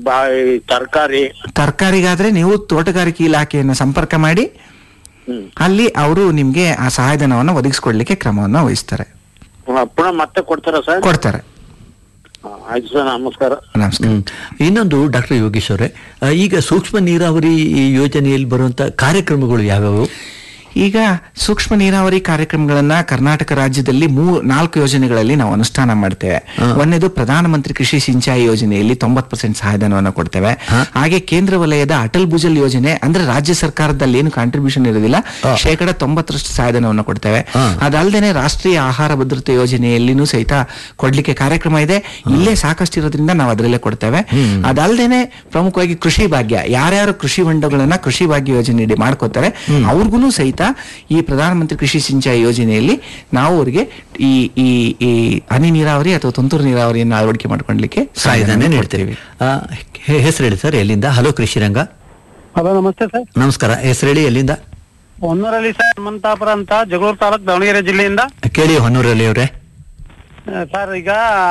ತರಕಾರಿ ತರಕಾರಿಗಾದ್ರೆ ನೀವು ತೋಟಗಾರಿಕೆ ಇಲಾಖೆಯನ್ನು ಸಂಪರ್ಕ ಮಾಡಿ ಹ್ಮ್ ಅಲ್ಲಿ ಅವರು ನಿಮ್ಗೆ ಆ ಸಹಾಯಧನವನ್ನು ಒದಗಿಸ್ಕೊಡ್ಲಿಕ್ಕೆ ಕ್ರಮವನ್ನು ವಹಿಸ್ತಾರೆ ಪುನಃ ಮತ್ತೆ ಕೊಡ್ತಾರ ಸರ್ ಕೊಡ್ತಾರೆ ಹಾ, ಆಯ್ತು ಸರ್ ನಮಸ್ಕಾರ ನಮಸ್ಕಾರ ಹ್ಮ್. ಇನ್ನೊಂದು ಡಾಕ್ಟರ್ ಯೋಗೇಶ್ ಅವರೇ ಆ, ಈಗ ಸೂಕ್ಷ್ಮ ನೀರಾವರಿ ಯೋಜನೆಯಲ್ಲಿ ಬರುವಂತ ಕಾರ್ಯಕ್ರಮಗಳು ಯಾವ್ಯಾವು ಈಗ ಸೂಕ್ಷ್ಮ ನೀರಾವರಿ ಕಾರ್ಯಕ್ರಮಗಳನ್ನ ಕರ್ನಾಟಕ ರಾಜ್ಯದಲ್ಲಿ ಮೂ ನಾಲ್ಕು ಯೋಜನೆಗಳಲ್ಲಿ ನಾವು ಅನುಷ್ಠಾನ ಮಾಡ್ತೇವೆ ಒಂದೇದು ಪ್ರಧಾನಮಂತ್ರಿ ಕೃಷಿ ಸಿಂಚಾಯಿ ಯೋಜನೆಯಲ್ಲಿ ತೊಂಬತ್ ಪರ್ಸೆಂಟ್ ಸಹಾಯಧನವನ್ನು ಕೊಡ್ತೇವೆ ಹಾಗೆ ಕೇಂದ್ರ ವಲಯದ ಅಟಲ್ ಭುಜಲ್ ಯೋಜನೆ ಅಂದ್ರೆ ರಾಜ್ಯ ಸರ್ಕಾರದಲ್ಲಿ ಏನು ಕಾಂಟ್ರಿಬ್ಯೂಷನ್ ಇರೋದಿಲ್ಲ ಶೇಕಡ ತೊಂಬತ್ತರಷ್ಟು ಸಹಾಯಧನವನ್ನು ಕೊಡ್ತೇವೆ ಅದಲ್ಲದೆ ರಾಷ್ಟ್ರೀಯ ಆಹಾರ ಭದ್ರತೆ ಯೋಜನೆಯಲ್ಲಿನೂ ಸಹಿತ ಕೊಡ್ಲಿಕ್ಕೆ ಕಾರ್ಯಕ್ರಮ ಇದೆ ಇಲ್ಲೇ ಸಾಕಷ್ಟು ಇರೋದ್ರಿಂದ ನಾವು ಅದರಲ್ಲೇ ಕೊಡ್ತೇವೆ ಅದಲ್ಲದೆ ಪ್ರಮುಖವಾಗಿ ಕೃಷಿ ಭಾಗ್ಯ ಯಾರ್ಯಾರು ಕೃಷಿ ಹೊಂಡಗಳನ್ನ ಕೃಷಿ ಭಾಗ್ಯ ಯೋಜನೆಯಡಿ ಮಾಡ್ಕೋತಾರೆ ಅವ್ರಿಗೂ ಸಹಿತ ಈ ಪ್ರಧಾನಮಂತ್ರಿ ಕೃಷಿ ಸಿಂಚಾಯಿ ಯೋಜನೆಯಲ್ಲಿ ನಾವು ಅವರಿಗೆ ಈ ಈ ಈ ಹನಿ ನೀರಾವರಿ ಅಥವಾ ತುಂತುರು ನೀರಾವರಿಯನ್ನು ಅಳವಡಿಕೆ ಮಾಡ್ಕೊಳ್ಳಿಕ್ಕೆ ಸಹಾಯಧನ ನೀಡ್ತೇವೆ ಆ, ಹೆ- ಹೆಸರು ಹೇಳಿ ಸರ್ ಎಲ್ಲಿಂದ ಹಲೋ ಕೃಷಿ ರಂಗ ಹಲೋ ನಮಸ್ತೆ ಸರ್ ನಮಸ್ಕಾರ ಹೆಸರು ಹೇಳಿ ಎಲ್ಲಿಂದ ಹೊನ್ನೂರಲ್ಲಿ ಸರ್ ಹನುಮಂತಾಪುರ ಅಂತ ಜಗಳೂರು ತಾಲೂಕ್ ದಾವಣಗೆರೆ ಜಿಲ್ಲೆಯಿಂದ ಕೇಳಿ ಹೊನ್ನೂರಲ್ಲಿ ಅವರೇ ಆ, ಸರ್ ಈಗ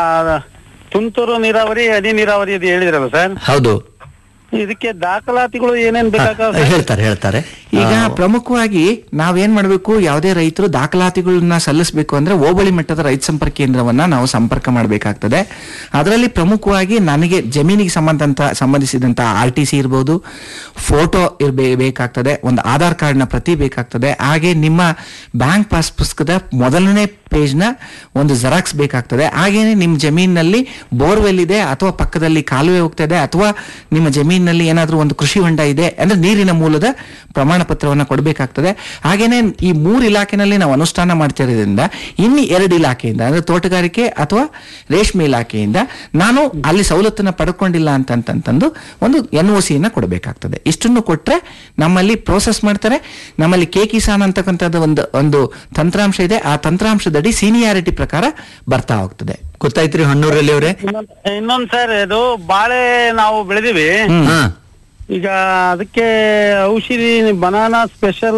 ತುಂತುರು ನೀರಾವರಿ ಹನಿ ನೀರಾವರಿ ಇದು ಹೇಳಿದ್ರಲ್ಲ ಸರ್ ಹೌದು ಇದಕ್ಕೆ ದಾಖಲಾತಿಗಳು ಏನೇನ್ ಬೇಕಾಗ ಹೇಳ್ತಾರೆ ಹೇಳ್ತಾರೆ ಈಗ ಪ್ರಮುಖವಾಗಿ ನಾವೇನ್ ಮಾಡಬೇಕು ಯಾವುದೇ ರೈತರು ದಾಖಲಾತಿಗಳನ್ನ ಸಲ್ಲಿಸಬೇಕು ಅಂದ್ರೆ ಹೋಬಳಿ ಮಟ್ಟದ ರೈತ ಸಂಪರ್ಕ ಕೇಂದ್ರವನ್ನ ನಾವು ಸಂಪರ್ಕ ಮಾಡಬೇಕಾಗ್ತದೆ ಅದರಲ್ಲಿ ಪ್ರಮುಖವಾಗಿ ನನಗೆ ಜಮೀನಿಗೆ ಸಂಬಂಧಂತ ಸಂಬಂಧಿಸಿದಂತ ಆರ್ ಟಿ ಸಿ ಇರ್ಬೋದು ಫೋಟೋ ಇರ್ಬೇ ಬೇಕಾಗ್ತದೆ ಒಂದು ಆಧಾರ್ ಕಾರ್ಡ್ನ ಪ್ರತಿ ಬೇಕಾಗ್ತದೆ ಹಾಗೆ ನಿಮ್ಮ ಬ್ಯಾಂಕ್ ಪಾಸ್ ಪುಸ್ತಕದ ಮೊದಲನೇ ಪೇಜ್ನ ಒಂದು ಜೆರಾಕ್ಸ್ ಬೇಕಾಗ್ತದೆ ಹಾಗೇನೆ ನಿಮ್ಮ ಜಮೀನಿನಲ್ಲಿ ಬೋರ್ವೆಲ್ ಇದೆ ಅಥವಾ ಪಕ್ಕದಲ್ಲಿ ಕಾಲುವೆ ಹೋಗ್ತಾ ಇದೆ ಅಥವಾ ನಿಮ್ಮ ಜಮೀನಿನಲ್ಲಿ ಏನಾದರೂ ಒಂದು ಕೃಷಿ ಹೊಂಡ ಇದೆ ಅಂದ್ರೆ ನೀರಿನ ಮೂಲದ ಪ್ರಮಾಣ ಪತ್ರವನ್ನು ಕೊಡಬೇಕಾಗ್ತದೆ ಹಾಗೇನೆ ಈ ಮೂರು ಇಲಾಖೆನಲ್ಲಿ ನಾವು ಅನುಷ್ಠಾನ ಮಾಡ್ತಿರೋದ್ರಿಂದ ಇನ್ನು ಎರಡು ಇಲಾಖೆಯಿಂದ ಅಂದ್ರೆ ತೋಟಗಾರಿಕೆ ಅಥವಾ ರೇಷ್ಮೆ ಇಲಾಖೆಯಿಂದ ನಾನು ಅಲ್ಲಿ ಸವಲತ್ತನ್ನ ಪಡ್ಕೊಂಡಿಲ್ಲ ಅಂತಂತಂದು ಒಂದು ಎನ್ ಒ ಸಿಯನ್ನ ಕೊಡಬೇಕಾಗ್ತದೆ ಇಷ್ಟನ್ನು ಕೊಟ್ರೆ ನಮ್ಮಲ್ಲಿ ಪ್ರೋಸೆಸ್ ಮಾಡ್ತಾರೆ ನಮ್ಮಲ್ಲಿ ಕೆ ಕಿಸಾನ್ ಅಂತಕ್ಕಂಥದ್ದು ಒಂದು ಒಂದು ತಂತ್ರಾಂಶ ಇದೆ ಆ ತಂತ್ರಾಂಶದಡಿ ಸೀನಿಯಾರಿಟಿ ಪ್ರಕಾರ ಬರ್ತಾ ಹೋಗ್ತದೆ ಗೊತ್ತಾಯ್ತ್ರಿ ಹೊನ್ನೂರಲ್ಲಿ ಅವರೇ ಇನ್ನೊಂದ್ ಸರ್ ಇದು ಬಾಳೆ ನಾವು ಬೆಳೆದಿವಿ ಹಾ ಈಗ ಅದಕ್ಕೆ ಔಷಧಿ ಬನಾನಾ ಸ್ಪೆಷಲ್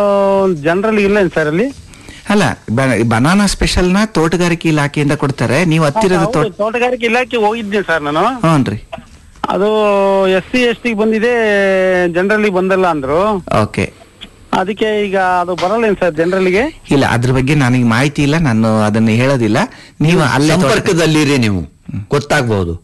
ಜನರಲ್ ಇಲ್ಲ ಸರ್ ಅಲ್ಲಿ ಅಲ್ಲ ಬನಾನಾ ಸ್ಪೆಷಲ್ ನ ತೋಟಗಾರಿಕೆ ಇಲಾಖೆಯಿಂದ ಕೊಡ್ತಾರೆ ನೀವು ಹತ್ತಿರದ ಹೌದು, ತೋಟ ತೋಟಗಾರಿಕೆ ಇಲಾಖೆ ಹೋಗಿದ್ದೆ ಸರ್ ನಾನು ಹ್ಞೂನ್ರಿ ಅದು ಎಸ್ ಸಿ ಎಸ್ ಟಿ ಬಂದಿದೆ ಜನರಲಿ ಬಂದಲ್ಲ ಅಂದ್ರು ಓಕೆ ಅದಕ್ಕೆ ಈಗ ಅದು ಬರಲ್ಲ ಸರ್ ಜನರಲ್ಗೆ ಇಲ್ಲ ಅದ್ರ ಬಗ್ಗೆ ನನಗೆ ಮಾಹಿತಿ ಇಲ್ಲ ನಾನು ಅದನ್ನ ಹೇಳೋದಿಲ್ಲ ನೀವು ಅಲ್ಲೇ ತೋಟ- ಸಂಪರ್ಕದಲ್ಲಿರಿ ನೀವು ಗೊತ್ತಾಗ್ಬಹುದು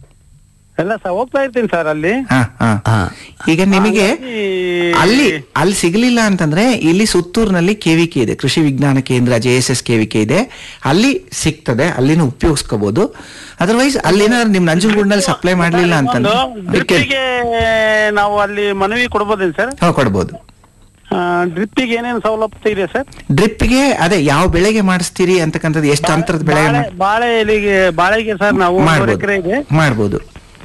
ಎಲ್ಲ ಸರ್ ಹೋಗ್ತಾ ಇರ್ತೀನಿ ಸರ್ ಅಲ್ಲಿ ಹಾ, ಹಾ. ಈಗ ನಿಮಗೆ ಅಲ್ಲಿ ಅಲ್ಲಿ ಸಿಗಲಿಲ್ಲ ಅಂತಂದ್ರೆ ಇಲ್ಲಿ ಸುತ್ತೂರಿನಲ್ಲಿ ಕೆವಿಕೆ ಇದೆ ಕೃಷಿ ವಿಜ್ಞಾನ ಕೇಂದ್ರ ಜೆ ಎಸ್ ಎಸ್ ಕೆವಿಕೆ ಇದೆ ಅಲ್ಲಿ ಸಿಗ್ತದೆ ಅಲ್ಲಿನೂ ಉಪಯೋಗಿಸ್ಕೋಬಹುದು ಅದರ್ವೈಸ್ ಅಲ್ಲೇನಾದ್ರು ನಿಮ್ ನಂಜನಗೂಡಿನಲ್ಲಿ ಸಪ್ಲೈ ಮಾಡ್ಲಿಲ್ಲ ಅಂತಂದ್ರೆ ಡ್ರಿಪ್ಪಿಗೆ ನಾವು ಅಲ್ಲಿ ಮನವಿ ಕೊಡ್ಬೋದೇನು ಸರ್ ಹಾ, ಕೊಡ್ಬೋದು ಡ್ರಿಪ್ಪಿಗೆ ಏನೇನು ಸವಲತ್ತು ಇದೆ ಸರ್ ಡ್ರಿಪ್ಗೆ ಅದೇ ಯಾವ ಬೆಳೆಗೆ ಮಾಡಿಸ್ತೀರಿ ಅಂತಕ್ಕಂಥದ್ದು ಎಷ್ಟು ಅಂತರದ ಬೆಳೆಗೆ ಬಾಳೆ ಬಾಳೆ ಎಲೆಗೆ ಬಾಳೆಗೆ ಸರ್ ನಾವು ಒಂದೂವರೆ ಎಕರೆ ಇದೆ ಮಾಡ್ಬೋದು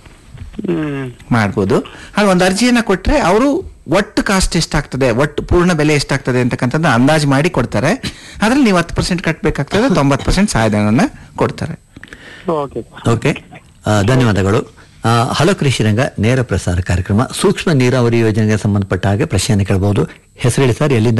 ಹ್ಮ್ ಮಾಡ್ಬೋದು ಹಾಗೆ ಒಂದು ಅರ್ಜಿಯನ್ನ ಕೊಟ್ರೆ ಅವರು ಒಟ್ಟು ಕಾಸ್ಟ್ ಎಷ್ಟಾಗ್ತದೆ ಒಟ್ಟು ಪೂರ್ಣ ಬೆಲೆ ಎಷ್ಟಾಗ್ತದೆ ಅಂತಕ್ಕಂಥದ್ದು ಅಂದಾಜು ಮಾಡಿ ಕೊಡ್ತಾರೆ ಅದ್ರಲ್ಲಿ ನೀವು ಹತ್ತು ಪರ್ಸೆಂಟ್ ಕಟ್ಟಬೇಕಾಗ್ತದೆ ತೊಂಬತ್ತು ಪರ್ಸೆಂಟ್ ಸಹಾಯಧನವನ್ನ ಕೊಡ್ತಾರೆ ಓಕೆ ಓಕೆ ಆ, ಧನ್ಯವಾದಗಳು ಆ, ಹಲೋ ಕೃಷಿ ರಂಗ ನೇರ ಪ್ರಸಾರ ಕಾರ್ಯಕ್ರಮ ಸೂಕ್ಷ್ಮ ನೀರಾವರಿ ಯೋಜನೆಗೆ ಸಂಬಂಧಪಟ್ಟ ಹಾಗೆ ಪ್ರಶ್ನೆಯನ್ನು ಕೇಳಬಹುದು ಹೆಸರು ಹೇಳಿ ಸರ್ ಎಲ್ಲಿಂದ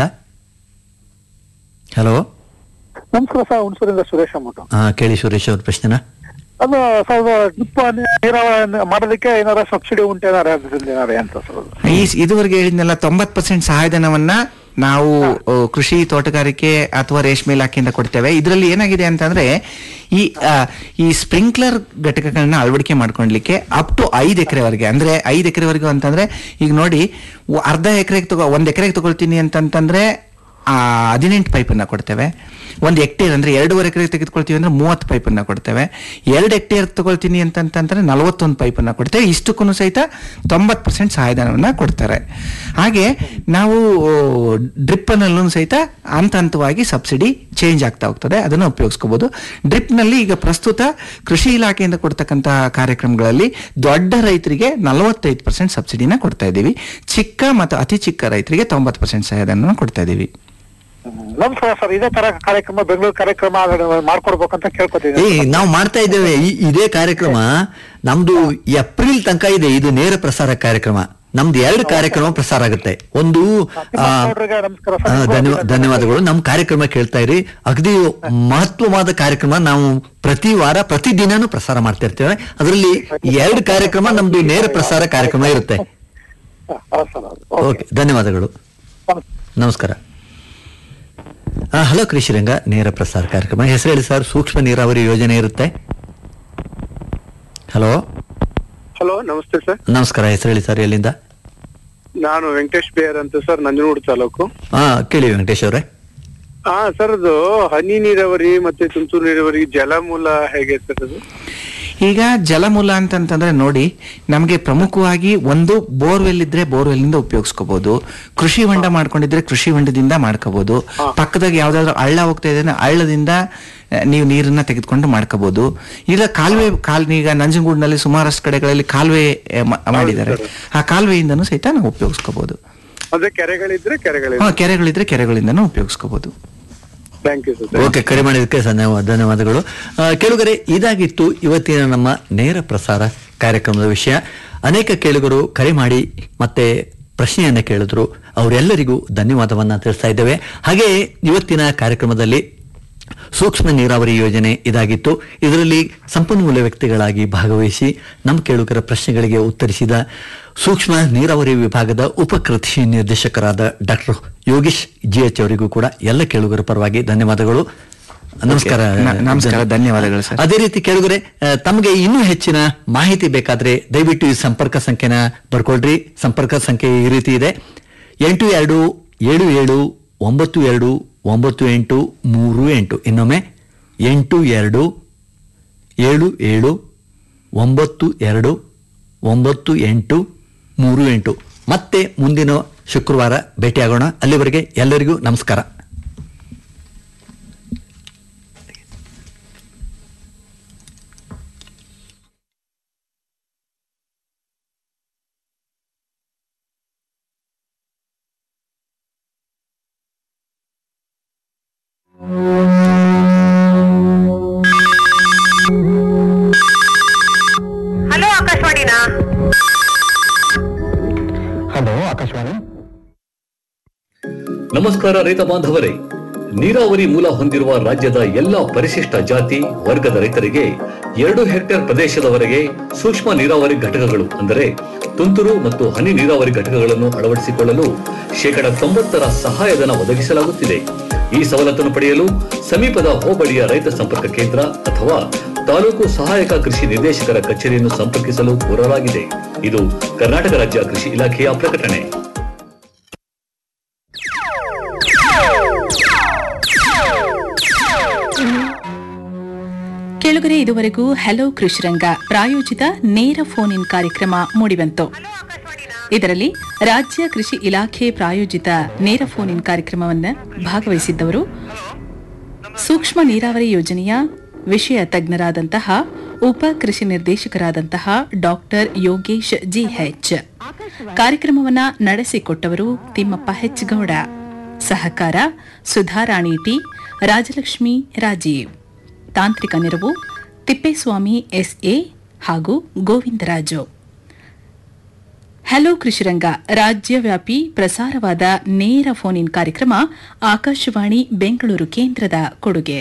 ಹಲೋ ನಮಸ್ಕಾರ ಸರ್ ಹುಣಸೂರಿಂದ ಸುರೇಶ್ ಅಂದ್ಬಿಟ್ಟು ಆ, ಕೇಳಿ ಸುರೇಶ್ ಅವ್ರ ಪ್ರಶ್ನೆನ ಅದು ಸರ್ ಡ್ರಿಪ್ ನೀರಾವರಿ ಮಾಡೋದಕ್ಕೆ ಏನಾರ ಸಬ್ಸಿಡಿ ಉಂಟೇನಾರ ಅದ್ರಿಂದ ಏನಾರ ಅಂತ ಸರ್ ಅದು? ಈ ಇದುವರೆಗೆ ಹೇಳಿದ್ನೆಲ್ಲ ತೊಂಬತ್ತು ಪರ್ಸೆಂಟ್ ಸಹಾಯಧನವನ್ನ ನಾವು ಆ, ಕೃಷಿ ತೋಟಗಾರಿಕೆ ಅಥವಾ ರೇಷ್ಮೆ ಇಲಾಖೆಯಿಂದ ಕೊಡ್ತೇವೆ ಇದರಲ್ಲಿ ಏನಾಗಿದೆ ಅಂತಂದ್ರೆ ಈ ಆ, ಈ ಸ್ಪ್ರಿಂಕ್ಲರ್ ಘಟಕಗಳನ್ನ ಅಳವಡಿಕೆ ಮಾಡ್ಕೊಳ್ಲಿಕ್ಕೆ ಅಪ್ ಟು ಐದು ಎಕರೆವರೆಗೆ ಅಂದ್ರೆ ಐದು ಎಕರೆವರೆಗೂ ಅಂತಂದ್ರೆ ಈಗ ನೋಡಿ ಒ- ಅರ್ಧ ಎಕರೆಗೆ ತಗೋ ಒಂದ್ ಎಕರೆಗೆ ತಗೊಳ್ತೀನಿ ಅಂತಂತಂದ್ರೆ ಆ ಹದಿನೆಂಟು ಪೈಪನ್ನ ಕೊಡ್ತೇವೆ ಒಂದು ಹೆಕ್ಟೇರ್ ಅಂದ್ರೆ ಎರಡೂವರೆ ಎಕರೆ ತೆಗೆದುಕೊಳ್ತೀವಿ ಅಂದ್ರೆ ಮೂವತ್ತು ಪೈಪನ್ನ ಕೊಡ್ತೇವೆ ಎರಡು ಹೆಕ್ಟೇರ್ ತಗೊಳ್ತೀನಿ ಅಂತಂತಂದ್ರೆ ನಲವತ್ತೊಂದು ಪೈಪನ್ನ ಕೊಡ್ತೇವೆ ಇಷ್ಟಕ್ಕೂ ಸಹಿತ ತೊಂಬತ್ತು ಪರ್ಸೆಂಟ್ ಸಹಾಯಧನವನ್ನ ಕೊಡ್ತಾರೆ ಹಾಗೆ ನಾವು ಡ್ರಿಪ್ಪನಲ್ಲೂ ಸಹಿತ ಹಂತ ಹಂತವಾಗಿ ಸಬ್ಸಿಡಿ ಚೇಂಜ್ ಆಗ್ತಾ ಹೋಗ್ತದೆ ಅದನ್ನು ಉಪಯೋಗಿಸ್ಕೋಬಹುದು ಡ್ರಿಪ್ನಲ್ಲಿ ಈಗ ಪ್ರಸ್ತುತ ಕೃಷಿ ಇಲಾಖೆಯಿಂದ ಕೊಡ್ತಕ್ಕಂತಹ ಕಾರ್ಯಕ್ರಮಗಳಲ್ಲಿ ದೊಡ್ಡ ರೈತರಿಗೆ ನಲವತ್ತೈದು ಪರ್ಸೆಂಟ್ ಸಬ್ಸಿಡಿನ ಕೊಡ್ತಾ ಇದ್ದೀವಿ ಚಿಕ್ಕ ಮತ್ತು ಅತಿ ಚಿಕ್ಕ ರೈತರಿಗೆ ತೊಂಬತ್ತು ಪರ್ಸೆಂಟ್ ಸಹಾಯಧನ ಕೊಡ್ತಾ ಇದ್ದೀವಿ ನಮಸ್ಕಾರ ಸರ್ ಇದೇ ತರ ಕಾರ್ಯಕ್ರಮ ಬೆಂಗಳೂರು ಕಾರ್ಯಕ್ರಮ ಮಾಡ್ಕೊಡ್ಬೇಕಂತ ಕೇಳ್ಕೊತೀನಿ ಏ ನಾವು ಮಾಡ್ತಾ ಇದ್ದೇವೆ ಈ- ಇದೇ ಕಾರ್ಯಕ್ರಮ ನಮ್ದು ಏಪ್ರಿಲ್ ತನಕ ಇದೆ ಇದು ನೇರ ಪ್ರಸಾರ ಕಾರ್ಯಕ್ರಮ ನಮ್ದು ಎರಡು ಕಾರ್ಯಕ್ರಮ ಪ್ರಸಾರ ಆಗುತ್ತೆ ಒಂದು ಆ, ನಮಸ್ಕಾರ ಆ, ಧನ್ಯವಾ- ಧನ್ಯವಾದಗಳು ನಮ್ಮ ಕಾರ್ಯಕ್ರಮ ಕೇಳ್ತಾ ಇರಿ ಅಗದಿ ಮಹತ್ವವಾದ ಕಾರ್ಯಕ್ರಮ ನಾವು ಪ್ರತಿ ವಾರ ಪ್ರತಿ ದಿನಾನು ಪ್ರಸಾರ ಮಾಡ್ತಾ ಇರ್ತೇವೆ ಅದರಲ್ಲಿ ಎರಡು ಕಾರ್ಯಕ್ರಮ ನಮ್ದು ನೇರ ಪ್ರಸಾರ ಕಾರ್ಯಕ್ರಮ ಇರುತ್ತೆ ಓಕೆ ಧನ್ಯವಾದಗಳು ನಮಸ್ಕಾರ ಆ, ಹಲೋ ಕೃಷಿ ರಂಗ ನೇರ ಪ್ರಸಾರ ಕಾರ್ಯಕ್ರಮ ಹೆಸರು ಹೇಳಿ ಸರ್ ಸೂಕ್ಷ್ಮ ನೀರಾವರಿ ಯೋಜನೆ ಇರುತ್ತೆ ಹಲೋ ಹಲೋ ನಮಸ್ತೆ ಸರ್ ನಮಸ್ಕಾರ ಹೆಸರು ಹೇಳಿ ಸರ್ ಎಲ್ಲಿಂದ ನಾನು ವೆಂಕಟೇಶ್ ಬೇರ್ ಅಂತ ಸರ್ ನಂಜನಗೂಡು ತಾಲೂಕು ಹಾ ಕೇಳಿ ವೆಂಕಟೇಶ್ ಅವರೇ ಹಾ ಸರ್ ಅದು ಹನಿ ನೀರಾವರಿ ಮತ್ತೆ ತುಂತುರು ನೀರಾವರಿ ಜಲಮೂಲ ಹೇಗೆ ಸರ್ ಅದು ಈಗ ಜಲಮೂಲ ಅಂತಂತಂದ್ರೆ ನೋಡಿ ನಮಗೆ ಪ್ರಮುಖವಾಗಿ ಒಂದು ಬೋರ್ವೆಲ್ ಇದ್ರೆ ಬೋರ್ವೆಲ್ ಇಂದ ಉಪಯೋಗಿಸ್ಕೋಬಹುದು ಕೃಷಿ ಹೊಂಡ ಮಾಡ್ಕೊಂಡಿದ್ರೆ ಕೃಷಿ ಹೊಂಡದಿಂದ ಮಾಡ್ಕೋಬಹುದು ಪಕ್ಕದಾಗ ಯಾವ್ದಾದ್ರು ಹಳ್ಳ ಹೋಗ್ತಾ ಇದೆ ಅಂದ್ರೆ ಹಳ್ಳದಿಂದ ಆ, ನೀವು ನೀರನ್ನ ತೆಗೆದುಕೊಂಡು ಮಾಡ್ಕೋಬಹುದು ಇಲ್ಲ ಕಾಲುವೆ ಕಾಲ್ ಈಗ ನಂಜನಗೂಡಿನಲ್ಲಿ ಸುಮಾರಷ್ಟು ಕಡೆಗಳಲ್ಲಿ ಕಾಲುವೆ ಆ, ಮ- ಮಾಡಿದ್ದಾರೆ ಆ ಕಾಲುವೆಯಿಂದನೂ ಸಹಿತ ನಾವು ಉಪಯೋಗಿಸ್ಕೋಬಹುದು ಅದೇ ಕೆರೆಗಳಿದ್ರೆ ಹಾ ಕೆರೆಗಳಿದ್ರೆ ಕೆರೆಗಳಿದ್ರೆ ಕೆರೆಗಳಿಂದನೂ ಉಪಯೋಗಿಸ್ಕೋಬಹುದು ಥ್ಯಾಂಕ್ ಯು ಸರ್ ಓಕೆ ಕರೆ ಮಾಡಿದ್ದಕ್ಕೆ ಧನ್ಯವಾದ ಧನ್ಯವಾದಗಳು ಆ, ಕೇಳುಗರೆ ಇದಾಗಿತ್ತು ಇವತ್ತಿನ ನಮ್ಮ ನೇರ ಪ್ರಸಾರ ಕಾರ್ಯಕ್ರಮದ ವಿಷಯ ಅನೇಕ ಕೇಳುಗರು ಕರೆ ಮಾಡಿ ಮತ್ತೆ ಪ್ರಶ್ನೆಯನ್ನ ಕೇಳಿದ್ರು ಅವರೆಲ್ಲರಿಗೂ ಧನ್ಯವಾದವನ್ನ ತಿಳಿಸ್ತಾ ಇದ್ದೇವೆ ಹಾಗೆಯೇ ಇವತ್ತಿನ ಕಾರ್ಯಕ್ರಮದಲ್ಲಿ ಸೂಕ್ಷ್ಮ ನೀರಾವರಿ ಯೋಜನೆ ಇದಾಗಿತ್ತು ಇದರಲ್ಲಿ ಸಂಪನ್ಮೂಲ ವ್ಯಕ್ತಿಗಳಾಗಿ ಭಾಗವಹಿಸಿ ನಮ್ಮ ಕೇಳುಗರ ಪ್ರಶ್ನೆಗಳಿಗೆ ಉತ್ತರಿಸಿದ ಸೂಕ್ಷ್ಮ ನೀರಾವರಿ ವಿಭಾಗದ ಉಪ ಕೃಷಿ ನಿರ್ದೇಶಕರಾದ ಡಾಕ್ಟರ್ ಯೋಗೀಶ್ ಜಿ ಎಚ್ ಅವರಿಗೂ ಕೂಡ ಎಲ್ಲ ಕೇಳುಗರ ಪರವಾಗಿ ಧನ್ಯವಾದಗಳು ನಮಸ್ಕಾರ ನ- ನಮಸ್ಕಾರ, ಧನ್ಯವಾದಗಳು ಸರ್. ಅದೇ ರೀತಿ ಕೇಳುಗರೆ ಆ, ತಮಗೆ ಇನ್ನೂ ಹೆಚ್ಚಿನ ಮಾಹಿತಿ ಬೇಕಾದ್ರೆ ದಯವಿಟ್ಟು ಈ ಸಂಪರ್ಕ ಸಂಖ್ಯೆನ ಬರ್ಕೊಳ್ರಿ ಸಂಪರ್ಕ ಸಂಖ್ಯೆ ಈ ರೀತಿ ಇದೆ ಎಂಟು ಎರಡು ಏಳು ಏಳು ಒಂಬತ್ತು ಎರಡು ಒಂಬತ್ತು ಎಂಟು ಮೂರು ಎಂಟು ಇನ್ನೊಮ್ಮೆ ಎಂಟು ಎರಡು ಏಳು ಏಳು ಒಂಬತ್ತು ಎರಡು ಒಂಬತ್ತು ಎಂಟು ಮೂರು ಎಂಟು ಮತ್ತೆ ಮುಂದಿನ ಶುಕ್ರವಾರ ಭೇಟಿಯಾಗೋಣ ಅಲ್ಲಿವರೆಗೆ ಎಲ್ಲರಿಗೂ ನಮಸ್ಕಾರ ಹಲೋ ಆಕಾಶವಾಣಿನಾ ಹಲೋ ಆಕಾಶವಾಣಿ ನಮಸ್ಕಾರ ರೈತ ಬಾಂಧವರೇ ನೀರಾವರಿ ಮೂಲ ಹೊಂದಿರುವ ರಾಜ್ಯದ ಎಲ್ಲಾ ಪರಿಶಿಷ್ಟ ಜಾತಿ ವರ್ಗದ ರೈತರಿಗೆ ಎರಡು ಹೆಕ್ಟೇರ್ ಪ್ರದೇಶದವರೆಗೆ ಸೂಕ್ಷ್ಮ ನೀರಾವರಿ ಘಟಕಗಳು ಅಂದರೆ ತುಂತುರು ಮತ್ತು ಹನಿ ನೀರಾವರಿ ಘಟಕಗಳನ್ನು ಅಳವಡಿಸಿಕೊಳ್ಳಲು ಶೇಕಡ ತೊಂಬತ್ತರ ಸಹಾಯಧನ ಒದಗಿಸಲಾಗುತ್ತಿದೆ ಈ ಸವಲತ್ತನ್ನು ಪಡೆಯಲು ಸಮೀಪದ ಹೋಬಳಿಯ ರೈತ ಸಂಪರ್ಕ ಕೇಂದ್ರ ಅಥವಾ ತಾಲೂಕು ಸಹಾಯಕ ಕೃಷಿ ನಿರ್ದೇಶಕರ ಕಚೇರಿಯನ್ನು ಸಂಪರ್ಕಿಸಲು ಕೋರಲಾಗಿದೆ ಇದು ಕರ್ನಾಟಕ ರಾಜ್ಯ ಕೃಷಿ ಇಲಾಖೆಯ ಪ್ರಕಟಣೆ ಕೇಳುಗರೆ ಇದುವರೆಗೂ ಹಲೋ ಕೃಷಿರಂಗ ಪ್ರಾಯೋಜಿತ ನೇರ ಫೋನ್ ಇನ್ ಕಾರ್ಯಕ್ರಮ ಮೂಡಿಬಂತು ಇದರಲ್ಲಿ ರಾಜ್ಯ ಕೃಷಿ ಇಲಾಖೆ ಪ್ರಾಯೋಜಿತ ನೇರ ಫೋನ್ ಇನ್ ಕಾರ್ಯಕ್ರಮವನ್ನು ಭಾಗವಹಿಸಿದ್ದವರು ಸೂಕ್ಷ್ಮ ನೀರಾವರಿ ಯೋಜನೆಯ ವಿಷಯ ತಜ್ಞರಾದಂತಹ ಉಪ ಕೃಷಿ ನಿರ್ದೇಶಕರಾದಂತಹ ಡಾಕ್ಟರ್ ಯೋಗೇಶ್ ಜಿಎಚ್ ಕಾರ್ಯಕ್ರಮವನ್ನ ನಡೆಸಿಕೊಟ್ಟವರು ತಿಮ್ಮಪ್ಪ ಹೆಚ್ ಗೌಡ ಸಹಕಾರ ಸುಧಾರಾಣಿ ಟಿ ರಾಜಲಕ್ಷ್ಮಿ ರಾಜೀವ್ ತಾಂತ್ರಿಕ ನೆರವು ತಿಪ್ಪೇಸ್ವಾಮಿ ಎಸ್ಎ ಹಾಗೂ ಗೋವಿಂದರಾಜು ಹಲೋ ಕೃಷಿರಂಗ ರಾಜ್ಯವ್ಯಾಪಿ ಪ್ರಸಾರವಾದ ನೇರ ಫೋನ್ ಇನ್ ಕಾರ್ಯಕ್ರಮ ಆಕಾಶವಾಣಿ ಬೆಂಗಳೂರು ಕೇಂದ್ರದ ಕೊಡುಗೆ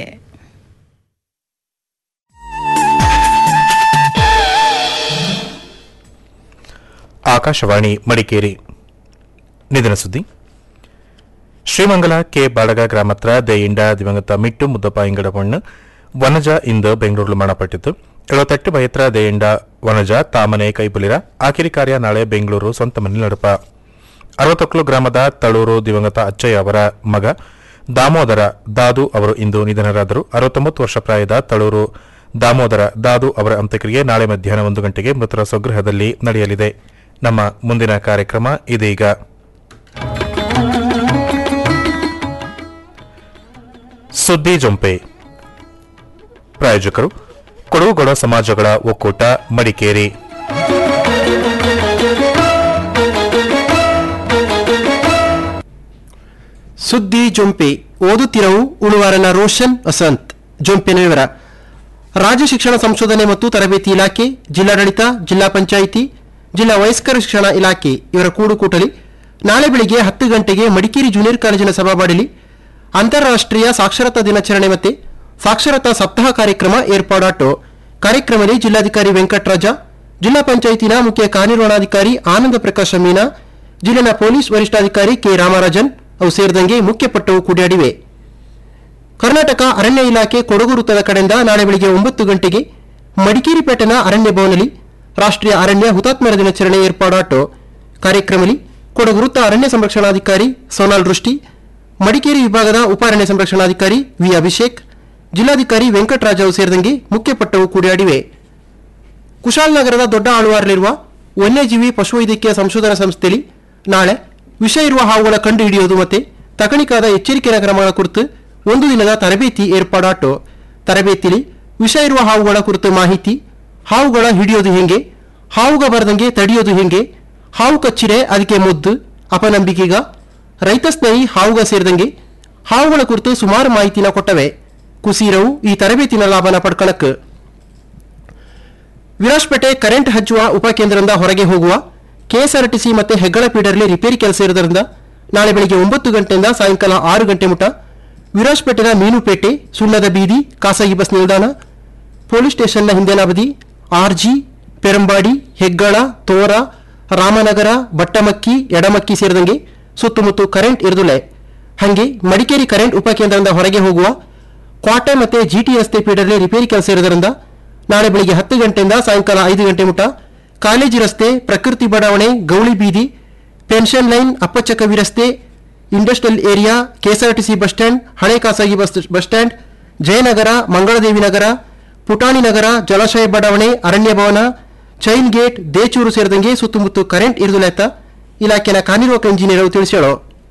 ಆಕಾಶವಾಣಿ ಮಡಿಕೇರಿ ನಿಧನ ಸುದ್ದಿ ಶ್ರೀಮಂಗಲ ಕೆ ಬಾಡಗ ಗ್ರಾಮತ್ರ ದೆಯಿಂದ ದಿವಂಗತ ಮಿಟ್ಟು ಮುದ್ದಪ್ಪ ಇಂಗಡಪಣ್ಣು ವನಜ ಇಂದು ಬೆಂಗಳೂರು ಮರಣಪಟ್ಟಿತು ಎಳವತ್ತೆಟ್ಟು ಬಯತ್ರ ದೆಯಿಂದ ವನಜ ತಾಮನೆ ಕೈಬುಲಿರ ಆಖರಿ ಕಾರ್ಯ ನಾಳೆ ಬೆಂಗಳೂರು ಸ್ವಂತ ಮನೆ ನಡುಪ ಅರವತ್ತೊಕ್ಕಲು ಗ್ರಾಮದ ತಳೂರು ದಿವಂಗತ ಅಚ್ಚಯ್ಯ ಅವರ ಮಗ ದಾಮೋದರ ದಾದು ಅವರು ಇಂದು ನಿಧನರಾದರು ಅರವತ್ತೊಂಬತ್ತು ವರ್ಷ ಪ್ರಾಯದ ತಳೂರು ದಾಮೋದರ ದಾದು ಅವರ ಅಂತ್ಯಕ್ರಿಯೆ ನಾಳೆ ಮಧ್ಯಾಹ್ನ ಒಂದು ಗಂಟೆಗೆ ಮೃತರ ಸ್ವಗೃಹದಲ್ಲಿ ನಡೆಯಲಿದೆ ನಮ್ಮ ಮುಂದಿನ ಕಾರ್ಯಕ್ರಮ ಇದೀಗ ಸುದ್ದಿ ಜೊಂಪೆ ಪ್ರಾಯೋಜಕರು ಕೊಡವುಗೊಡ ಸಮಾಜಗಳ ಒಕ್ಕೂಟ ಮಡಿಕೇರಿ ಸುದ್ದಿ ಜೊಂಪೆ ಓದುತ್ತಿರವು ಉಳುವಾರನ ರೋಷನ್ ವಸಂತ್ ಜೊಂಪಿನ ವಿವರ ರಾಜ್ಯ ಶಿಕ್ಷಣ ಸಂಶೋಧನೆ ಮತ್ತು ತರಬೇತಿ ಇಲಾಖೆ ಜಿಲ್ಲಾಡಳಿತ ಜಿಲ್ಲಾ ಪಂಚಾಯಿತಿ ಜಿಲ್ಲಾ ವಯಸ್ಕರ ಶಿಕ್ಷಣ ಇಲಾಖೆ ಇವರ ಕೂಡುಕೂಟಲಿ ನಾಳೆ ಬೆಳಿಗ್ಗೆ ಹತ್ತು ಗಂಟೆಗೆ ಮಡಿಕೇರಿ ಜೂನಿಯರ್ ಕಾಲೇಜಿನ ಸಭಾಬಾಡಿಲಿ ಅಂತಾರಾಷ್ಟ್ರೀಯ ಸಾಕ್ಷರತಾ ದಿನಾಚರಣೆ ಮತ್ತೆ ಸಾಕ್ಷರತಾ ಸಪ್ತಾಹ ಕಾರ್ಯಕ್ರಮ ಏರ್ಪಾಡಾಟು ಕಾರ್ಯಕ್ರಮದಲ್ಲಿ ಜಿಲ್ಲಾಧಿಕಾರಿ ವೆಂಕಟರಾಜ ಜಿಲ್ಲಾ ಪಂಚಾಯಿತಿನ ಮುಖ್ಯ ಕಾರ್ಯನಿರ್ವಹಣಾಧಿಕಾರಿ ಆನಂದ ಪ್ರಕಾಶ ಮೀನಾ ಜಿಲ್ಲೆನ ಪೊಲೀಸ್ ವರಿಷ್ಠಾಧಿಕಾರಿ ಕೆ ರಾಮರಾಜನ್ ಅವು ಸೇರಿದಂಗೆ ಮುಖ್ಯ ಪಟ್ಟವು ಕೂಡಿಯಾಡಿವೆ ಕರ್ನಾಟಕ ಅರಣ್ಯ ಇಲಾಖೆ ಕೊಡಗು ವೃತ್ತದ ಕಡೆಯಿಂದ ನಾಳೆ ಬೆಳಿಗ್ಗೆ ಒಂಬತ್ತು ಗಂಟೆಗೆ ಮಡಿಕೇರಿ ಪೇಟೆನ ಅರಣ್ಯ ಭವನದಲ್ಲಿ ರಾಷ್ಟ್ರೀಯ ಅರಣ್ಯ ಹುತಾತ್ಮರ ದಿನಾಚರಣೆ ಏರ್ಪಾಡಾಟು ಕಾರ್ಯಕ್ರಮದಲ್ಲಿ ಕೊಡಗು ವೃತ್ತ ಅರಣ್ಯ ಸಂರಕ್ಷಣಾಧಿಕಾರಿ ಸೋನಾಲ್ ದೃಷ್ಟಿ ಮಡಿಕೇರಿ ವಿಭಾಗದ ಉಪ ಅರಣ್ಯ ಸಂರಕ್ಷಣಾಧಿಕಾರಿ ವಿ ಅಭಿಷೇಕ್ ಜಿಲ್ಲಾಧಿಕಾರಿ ವೆಂಕಟರಾಜ್ ಅವು ಸೇರಿದಂಗೆ ಮುಖ್ಯ ಪಟ್ಟವು ಕೂಡಿಯಾಡಿವೆ ಕುಶಾಲನಗರದ ದೊಡ್ಡ ಆಳುವಾರಲಿರುವ ವನ್ಯಜೀವಿ ಪಶುವೈದ್ಯಕೀಯ ಸಂಶೋಧನಾ ಸಂಸ್ಥೆಯಲ್ಲಿ ನಾಳೆ ವಿಷ ಇರುವ ಹಾವುಗಳ ಕಂಡು ಹಿಡಿಯೋದು ಮತ್ತೆ ತಕಣಿಕಾದ ಎಚ್ಚರಿಕೆಯ ಕ್ರಮಗಳ ಕುರಿತು ಒಂದು ದಿನದ ತರಬೇತಿ ಏರ್ಪಾಡಾಟು ತರಬೇತಿಲಿ ವಿಷ ಇರುವ ಹಾವುಗಳ ಕುರಿತು ಮಾಹಿತಿ ಹಾವುಗಳ ಹಿಡಿಯೋದು ಹೆಂಗೆ ಹಾವುಗ ಬರದಂಗೆ ತಡೆಯೋದು ಹೆಂಗೆ ಹಾವು ಕಚ್ಚಿರೆ ಅದಕ್ಕೆ ಮುದ್ದು ಅಪನಂಬಿಕೆಗ ರೈತ ಸ್ನೇಹಿ ಹಾವುಗ ಸೇರಿದಂಗೆ ಹಾವುಗಳ ಕುರಿತು ಸುಮಾರು ಮಾಹಿತಿನ ಕೊಟ್ಟವೆ ಕುಸೀರವು ಈ ತರಬೇತಿನ ಲಾಭನ ಪಡ್ಕಳಕ್ ವಿರಾಜ್ಪೇಟೆ ಕರೆಂಟ್ ಹಚ್ಚುವ ಉಪಕೇಂದ್ರದಿಂದ ಹೊರಗೆ ಹೋಗುವ ಕೆಎಸ್ಆರ್ಟಿಸಿ ಮತ್ತೆ ಹೆಗ್ಗಳ ಪೀಡರ್ಲಿ ರಿಪೇರಿ ಕೆಲಸ ಇರೋದ್ರಿಂದ ನಾಳೆ ಬೆಳಿಗ್ಗೆ ಒಂಬತ್ತು ಗಂಟೆಯಿಂದ ಸಾಯಂಕಾಲ ಆರು ಗಂಟೆ ಮುಟ ವಿರಾಜ್ಪೇಟೆನ ಮೀನುಪೇಟೆ ಸುಣ್ಣದ ಬೀದಿ ಖಾಸಗಿ ಬಸ್ ನಿಲ್ದಾಣ ಪೊಲೀಸ್ ಸ್ಟೇಷನ್ನ ಹಿಂದಿನ ಅವಧಿ ಆರ್ಜಿ ಪೆರಂಬಾಡಿ ಹೆಗ್ಗಳ ತೋರ ರಾಮನಗರ ಬಟ್ಟಮಕ್ಕಿ ಎಡಮಕ್ಕಿ ಸೇರಿದಂಗೆ ಸುತ್ತಮುತ್ತ ಕರೆಂಟ್ ಇರುದಿಲ್ಲ ಹಂಗೆ ಮಡಿಕೇರಿ ಕರೆಂಟ್ ಉಪಕೇಂದ್ರದಿಂದ ಹೊರಗೆ ಹೋಗುವ ಕ್ವಾಟೆ ಮತ್ತೆ ಜಿಟಿ ರಸ್ತೆ ಪೀಡರ್ಲಿ ರಿಪೇರಿ ಕೆಲಸ ಇರೋದ್ರಿಂದ ನಾಳೆ ಬೆಳಿಗ್ಗೆ ಹತ್ತು ಗಂಟೆಯಿಂದ ಸಾಯಂಕಾಲ ಐದು ಗಂಟೆ ಮುಟ ಕಾಲೇಜಿ ರಸ್ತೆ ಪ್ರಕೃತಿ ಬಡಾವಣೆ ಗೌಳಿ ಬೀದಿ ಪೆನ್ಷನ್ ಲೈನ್ ಅಪ್ಪಚಕವಿ ರಸ್ತೆ industrial area KSRTC bus stand ಹಳೆ ಖಾಸಗಿ bus bus stand Jayanagar Mangaladevi Nagar Putani Nagar ಜಲಾಶಯ ಬಡಾವಣೆ ಅರಣ್ಯ ಭವನ ಚೈನ್ ಗೇಟ್ ದೇಚೂರು ಸೇರಿದಂಗೆ ಸುತ್ತಮುತ್ತ ಕರೆಂಟ್ ಇರುದಿಲ್ಲ ಇಲಾಖೆನ ಕಾರ್ಯನಿರ್ವಾಹಕ ಇಂಜಿನಿಯರ್ ತಿಳಿಸ್ಯಾಳು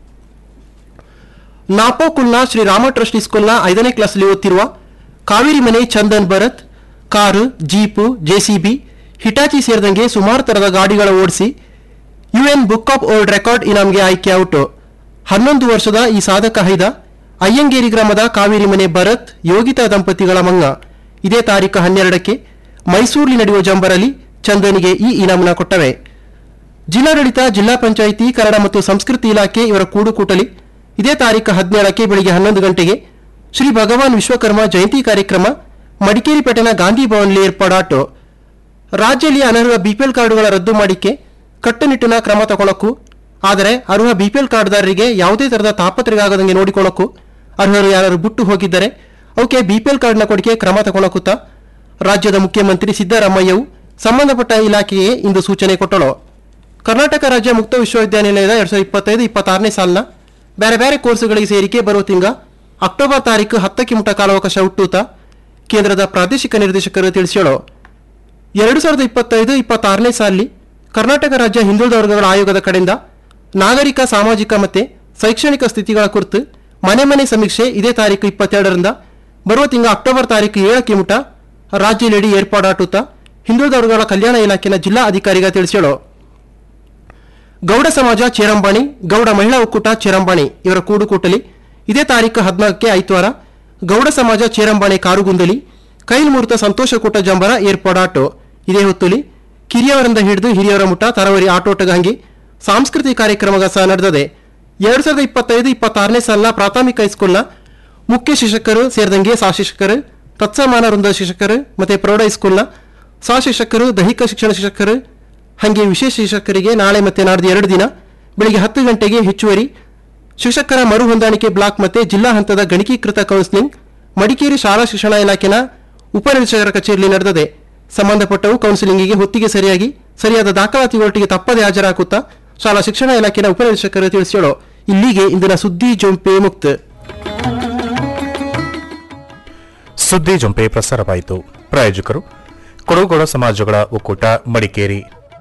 ನಾಪೋಕುಲ್ನ ಶ್ರೀ ರಾಮ ಟ್ರಸ್ಟ್ ಸ್ಕೂಲ್ನ ಐದನೇ ಕ್ಲಾಸ್ನಲ್ಲಿ ಓದ್ತಿರುವ ಕಾವೇರಿ ಮನೆ Chandan Bharat car jeep JCB Hitachi ಸೇರಿದಂಗೆ ಸುಮಾರು ತರದ ಗಾಡಿಗಳ ಓಡಿಸಿ UN book of world record ಇನಾಮ್ಗೆ ಆಯ್ಕೆ ಔಟ್ ಹನ್ನೊಂದು ವರ್ಷದ ಈ ಸಾಧಕ ಹೈದ ಅಯ್ಯಂಗೇರಿ ಗ್ರಾಮದ ಕಾವೇರಿ ಮನೆ ಭರತ್ ಯೋಗಿತಾ ದಂಪತಿಗಳ ಮಂಗ ಇದೇ ತಾರೀಕು ಹನ್ನೆರಡಕ್ಕೆ ಮೈಸೂರಿನಲ್ಲಿ ನಡೆಯುವ ಜಂಬರಲ್ಲಿ ಚಂದನಿಗೆ ಈ ಇನಾಮನ ಕೊಟ್ಟವೆ ಜಿಲ್ಲಾಡಳಿತ ಜಿಲ್ಲಾ ಪಂಚಾಯಿತಿ ಕನ್ನಡ ಮತ್ತು ಸಂಸ್ಕೃತಿ ಇಲಾಖೆ ಇವರ ಕೂಡುಕೂಟಲಿ ಇದೇ ತಾರೀಕು ಹದಿನೇಳಕ್ಕೆ ಬೆಳಿಗ್ಗೆ ಹನ್ನೊಂದು ಗಂಟೆಗೆ ಶ್ರೀ ಭಗವಾನ್ ವಿಶ್ವಕರ್ಮ ಜಯಂತಿ ಕಾರ್ಯಕ್ರಮ ಮಡಿಕೇರಿ ಪೇಟೆನ ಗಾಂಧಿ ಭವನ್ಲಿ ಏರ್ಪಾಡಾಟು ರಾಜ್ಯದಲ್ಲಿ ಅನರ್ಹ ಬಿಪಿಎಲ್ ಕಾರ್ಡುಗಳ ರದ್ದು ಮಾಡಿಕೆ ಕಟ್ಟುನಿಟ್ಟಿನ ಕ್ರಮ ತಗೊಳಕ್ಕೂ ಆದರೆ ಅರ್ಹ ಬಿಪಿಎಲ್ ಕಾರ್ಡ್ದಾರರಿಗೆ ಯಾವುದೇ ತರಹದ ತಾಪತ್ರೆಗಾಗದಂಗೆ ನೋಡಿಕೊಳ್ಳಕ್ಕೂ ಅರ್ಹರು ಯಾರು ಬಿಟ್ಟು ಹೋಗಿದ್ದರೆ ಅವಕ್ಕೆ ಬಿಪಿಎಲ್ ಕಾರ್ಡ್ನ ಕೊಡಿಕೆ ಕ್ರಮ ತಗೊಳಕುತ್ತಾ ರಾಜ್ಯದ ಮುಖ್ಯಮಂತ್ರಿ ಸಿದ್ದರಾಮಯ್ಯವು ಸಂಬಂಧಪಟ್ಟ ಇಲಾಖೆಗೆ ಇಂದು ಸೂಚನೆ ಕೊಟ್ಟಳು ಕರ್ನಾಟಕ ರಾಜ್ಯ ಮುಕ್ತ ವಿಶ್ವವಿದ್ಯಾನಿಲಯದ ಎರಡ್ ಸಾವಿರದ ಇಪ್ಪತ್ತೈದು ಇಪ್ಪತ್ತಾರನೇ ಸಾಲಿನ ಬೇರೆ ಬೇರೆ ಕೋರ್ಸುಗಳಿಗೆ ಸೇರಿಕೆ ಬರುವ ತಿಂಗ ಅಕ್ಟೋಬರ್ ತಾರೀಕು ಹತ್ತಕ್ಕೆ ಮುಟ ಕಾಲಾವಕಾಶ ಹುಟ್ಟುತ್ತಾ ಕೇಂದ್ರದ ಪ್ರಾದೇಶಿಕ ನಿರ್ದೇಶಕರು ತಿಳಿಸ್ಯಾಳು ಎರಡು ಸಾವಿರದ ಇಪ್ಪತ್ತೈದು ಇಪ್ಪತ್ತಾರನೇ ಸಾಲಿ ಕರ್ನಾಟಕ ರಾಜ್ಯ ಹಿಂದುಳಿದ ವರ್ಗಗಳ ಆಯೋಗದ ಕಡೆಯಿಂದ ನಾಗರಿಕ ಸಾಮಾಜಿಕ ಮತ್ತೆ ಶೈಕ್ಷಣಿಕ ಸ್ಥಿತಿಗಳ ಕುರಿತು ಮನೆ ಮನೆ ಸಮೀಕ್ಷೆ ಇದೇ ತಾರೀಕು ಇಪ್ಪತ್ತೆರಡರಿಂದ ಬರುವ ತಿಂಗಳ ಅಕ್ಟೋಬರ್ ತಾರೀಕು ಏಳಕ್ಕೆ ಮುಟ ರಾಜ್ಯದೆಡೆ ಏರ್ಪಾಡಾಟುತ್ತಾ ಹಿಂದುಳಿದ ವರ್ಗಗಳ ಕಲ್ಯಾಣ ಇಲಾಖೆನ ಜಿಲ್ಲಾ ಅಧಿಕಾರಿಗ ತಿಳಿಸ್ಯಾಳು ಗೌಡ ಸಮಾಜ ಚೇರಂಬಾಣಿ ಗೌಡ ಮಹಿಳಾ ಒಕ್ಕೂಟ ಚೇರಂಬಾಣಿ ಇವರ ಕೂಡುಕೂಟಲಿ ಇದೇ ತಾರೀಕು ಹದಿನಾಲ್ಕಕ್ಕೆ ಐತವಾರ ಗೌಡ ಸಮಾಜ ಚೇರಂಬಾಣಿ ಕಾರುಗುಂದಲಿ ಕೈಲ್ಮೂರ್ತ ಸಂತೋಷ ಕೂಟ ಜಂಬರ ಏರ್ಪಾಡಾಟು ಇದೇ ಹೊತ್ತುಲಿ ಕಿರಿಯವರಿಂದ ಹಿಡಿದು ಹಿರಿಯವರ ಮುಟ ತರವರಿ ಆಟೋಟಗಂಗಿ ಸಾಂಸ್ಕೃತಿಕ ಕಾರ್ಯಕ್ರಮಗ ಸಹ ನಡೆದಿದೆ ಎರಡ್ ಸಾವಿರದ ಇಪ್ಪತ್ತೈದು ಇಪ್ಪತ್ತಾರನೇ ಸಾಲಿನ ಪ್ರಾಥಮಿಕ ಹೈಸ್ಕೂಲ್ನ ಮುಖ್ಯ ಶಿಕ್ಷಕರು ಸೇರಿದಂಗೆ ಸಹ ಶಿಕ್ಷಕರು ತತ್ಸಮಾನ ವೃಂದ ಶಿಕ್ಷಕರು ಮತ್ತೆ ಪ್ರೌಢ ಹೈಸ್ಕೂಲ್ನ ಸಹ ಶಿಕ್ಷಕರು ದೈಹಿಕ ಶಿಕ್ಷಣ ಶಿಕ್ಷಕರು ಹಾಗೆ ವಿಶೇಷ ಶಿಕ್ಷಕರಿಗೆ ನಾಳೆ ಮತ್ತೆ ನಾಡ್ದು ಎರಡು ದಿನ ಬೆಳಿಗ್ಗೆ ಹತ್ತು ಗಂಟೆಗೆ ಹೆಚ್ಚುವರಿ ಶಿಕ್ಷಕರ ಮರು ಹೊಂದಾಣಿಕೆ ಬ್ಲಾಕ್ ಮತ್ತೆ ಜಿಲ್ಲಾ ಹಂತದ ಗಣಕೀಕೃತ ಕೌನ್ಸಿಲಿಂಗ್ ಮಡಿಕೇರಿ ಶಾಲಾ ಶಿಕ್ಷಣ ಇಲಾಖೆನ ಉಪನಿರೀಕ್ಷಕರ ಕಚೇರಿಯಲ್ಲಿ ನಡೆದಿದೆ ಸಂಬಂಧಪಟ್ಟವು ಕೌನ್ಸಿಲಿಂಗಿಗೆ ಹೊತ್ತಿಗೆ ಸರಿಯಾಗಿ ಸರಿಯಾದ ದಾಖಲಾತಿಗಳೊಟ್ಟಿಗೆ ತಪ್ಪದೆ ಹಾಜರಾಗುತ್ತಾ ಶಾಲಾ ಶಿಕ್ಷಣ ಇಲಾಖೆನ ಉಪನಿರೀಕ್ಷಕರು ತಿಳಿಸ್ಯಾಳು ಇಲ್ಲಿಗೆ ಇಂದಿನ ಸುದ್ದಿ ಜೊಂಪೆ ಮುಕ್ತ ಸುದ್ದಿ ಜೊಂಪೆ ಪ್ರಸಾರವಾಯಿತು ಪ್ರಾಯೋಜಕರು ಕೊಡಗುಗೌಡ ಸಮಾಜಗಳ ಒಕ್ಕೂಟ ಮಡಿಕೇರಿ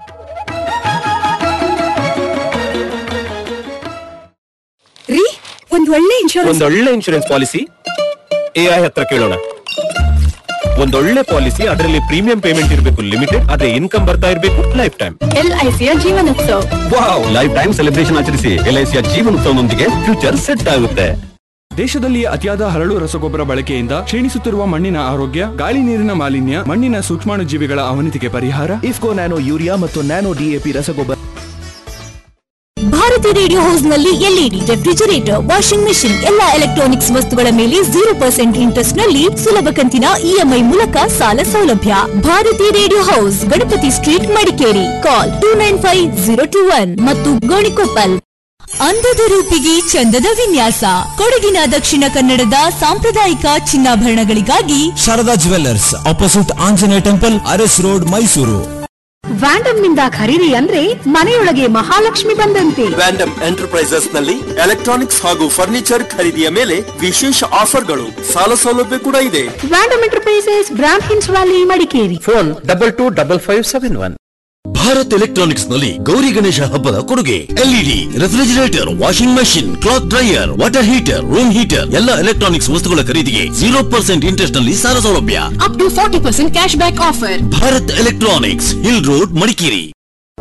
ರೀ ಒಂದ್ ಒಳ್ಳೆ ಇನ್ಶೂರೆನ್ಸ್ ಒಂದೊಳ್ಳೆ ಇನ್ಶೂರೆನ್ಸ್ ಪಾಲಿಸಿ ಎಐ ಹತ್ರ ಕೇಳೋಣ ಒಂದೊಳ್ಳೆ ಪಾಲಿಸಿ ಅದರಲ್ಲಿ ಪ್ರೀಮಿಯಂ ಪೇಮೆಂಟ್ ಇರಬೇಕು ಲಿಮಿಟೆಡ್ ಅದೇ ಇನ್ಕಮ್ ಬರ್ತಾ ಇರಬೇಕು ಲೈಫ್ ಟೈಮ್ ಎಲ್ಐಸಿಯ Jeevanotsava wow lifetime celebration ಆಚರಿಸಿ ಎಲ್ಐಸಿಯ ಜೀವನೋತ್ಸವದೊಂದಿಗೆ ಫ್ಯೂಚರ್ ಸೆಟ್ ಆಗುತ್ತೆ ದೇಶದಲ್ಲಿ ಅತಿಯಾದ ಹರಳು ರಸಗೊಬ್ಬರ ಬಳಕೆಯಿಂದ ಕ್ಷೀಣಿಸುತ್ತಿರುವ ಮಣ್ಣಿನ ಆರೋಗ್ಯ ಗಾಳಿ ನೀರಿನ ಮಾಲಿನ್ಯ ಮಣ್ಣಿನ ಸೂಕ್ಷ್ಮಾಣುಜೀವಿಗಳ ಅವನತಿಗೆ ಪರಿಹಾರ ಇಫ್ಕೋ ನ್ಯಾನೋ ಯೂರಿಯಾ ಮತ್ತು ನ್ಯಾನೋ ಡಿಎಪಿ ರಸಗೊಬ್ಬರ ಭಾರತಿ ರೇಡಿಯೋ ಹೌಸ್ ನಲ್ಲಿ ಎಲ್ಇಡಿ ರೆಫ್ರಿಜರೇಟರ್ ವಾಷಿಂಗ್ ಮೆಷಿನ್ ಎಲ್ಲಾ ಎಲೆಕ್ಟ್ರಾನಿಕ್ಸ್ ವಸ್ತುಗಳ ಮೇಲೆ ಜೀರೋ ಪರ್ಸೆಂಟ್ ಇಂಟ್ರೆಸ್ಟ್ ನಲ್ಲಿ ಸುಲಭ ಕಂತಿನ ಇಎಂಐ ಮೂಲಕ ಸಾಲ ಸೌಲಭ್ಯ Bharati radio house Ganapati street Madikeri call two nine five zero two one ಮತ್ತು ಗೋಣಿಕೊಪ್ಪಲ್ ಅಂದದ ರೂಪಿಗೆ ಚಂದದ ವಿನ್ಯಾಸ ಕೊಡಗಿನ ದಕ್ಷಿಣ ಕನ್ನಡದ ಸಾಂಪ್ರದಾಯಿಕ ಚಿನ್ನಾಭರಣಗಳಿಗಾಗಿ Sharada jewellers opposite Anjaneya temple Aras road Mysuru Vandam ನಿಂದ ಖರೀದಿ ಅಂದ್ರೆ ಮನೆಯೊಳಗೆ ಮಹಾಲಕ್ಷ್ಮಿ ಬಂದಂತೆ ವ್ಯಾಂಡಮ್ ಎಂಟರ್ಪ್ರೈಸಸ್ ನಲ್ಲಿ ಎಲೆಕ್ಟ್ರಾನಿಕ್ಸ್ ಹಾಗೂ ಫರ್ನಿಚರ್ ಖರೀದಿಯ ಮೇಲೆ ವಿಶೇಷ ಆಫರ್ಗಳು ಸಾಲ ಸೌಲಭ್ಯ ಕೂಡ ಇದೆ ವ್ಯಾಂಡಮ್ ಎಂಟರ್ಪ್ರೈಸಸ್ ಬ್ರಾಂಡ್ ಹಿನ್ಸ್ valley Madikeri phone double two double five seven one Bharat electronics ನಲ್ಲಿ ಗೌರಿ ಗಣೇಶ ಹಬ್ಬದ ಕೊಡುಗೆ LED refrigerator washing machine cloth dryer water heater room heater ಎಲ್ಲ ಎಲೆಕ್ಟ್ರಾನಿಕ್ಸ್ ವಸ್ತುಗಳ ಖರೀದಿಗೆ ಜೀರೋ ಪರ್ಸೆಂಟ್ ಇಂಟ್ರೆಸ್ಟ್ ನಲ್ಲಿ ಸಾಲ ಸೌಲಭ್ಯ up to forty percent cash back offer Bharat electronics hill road Madikeri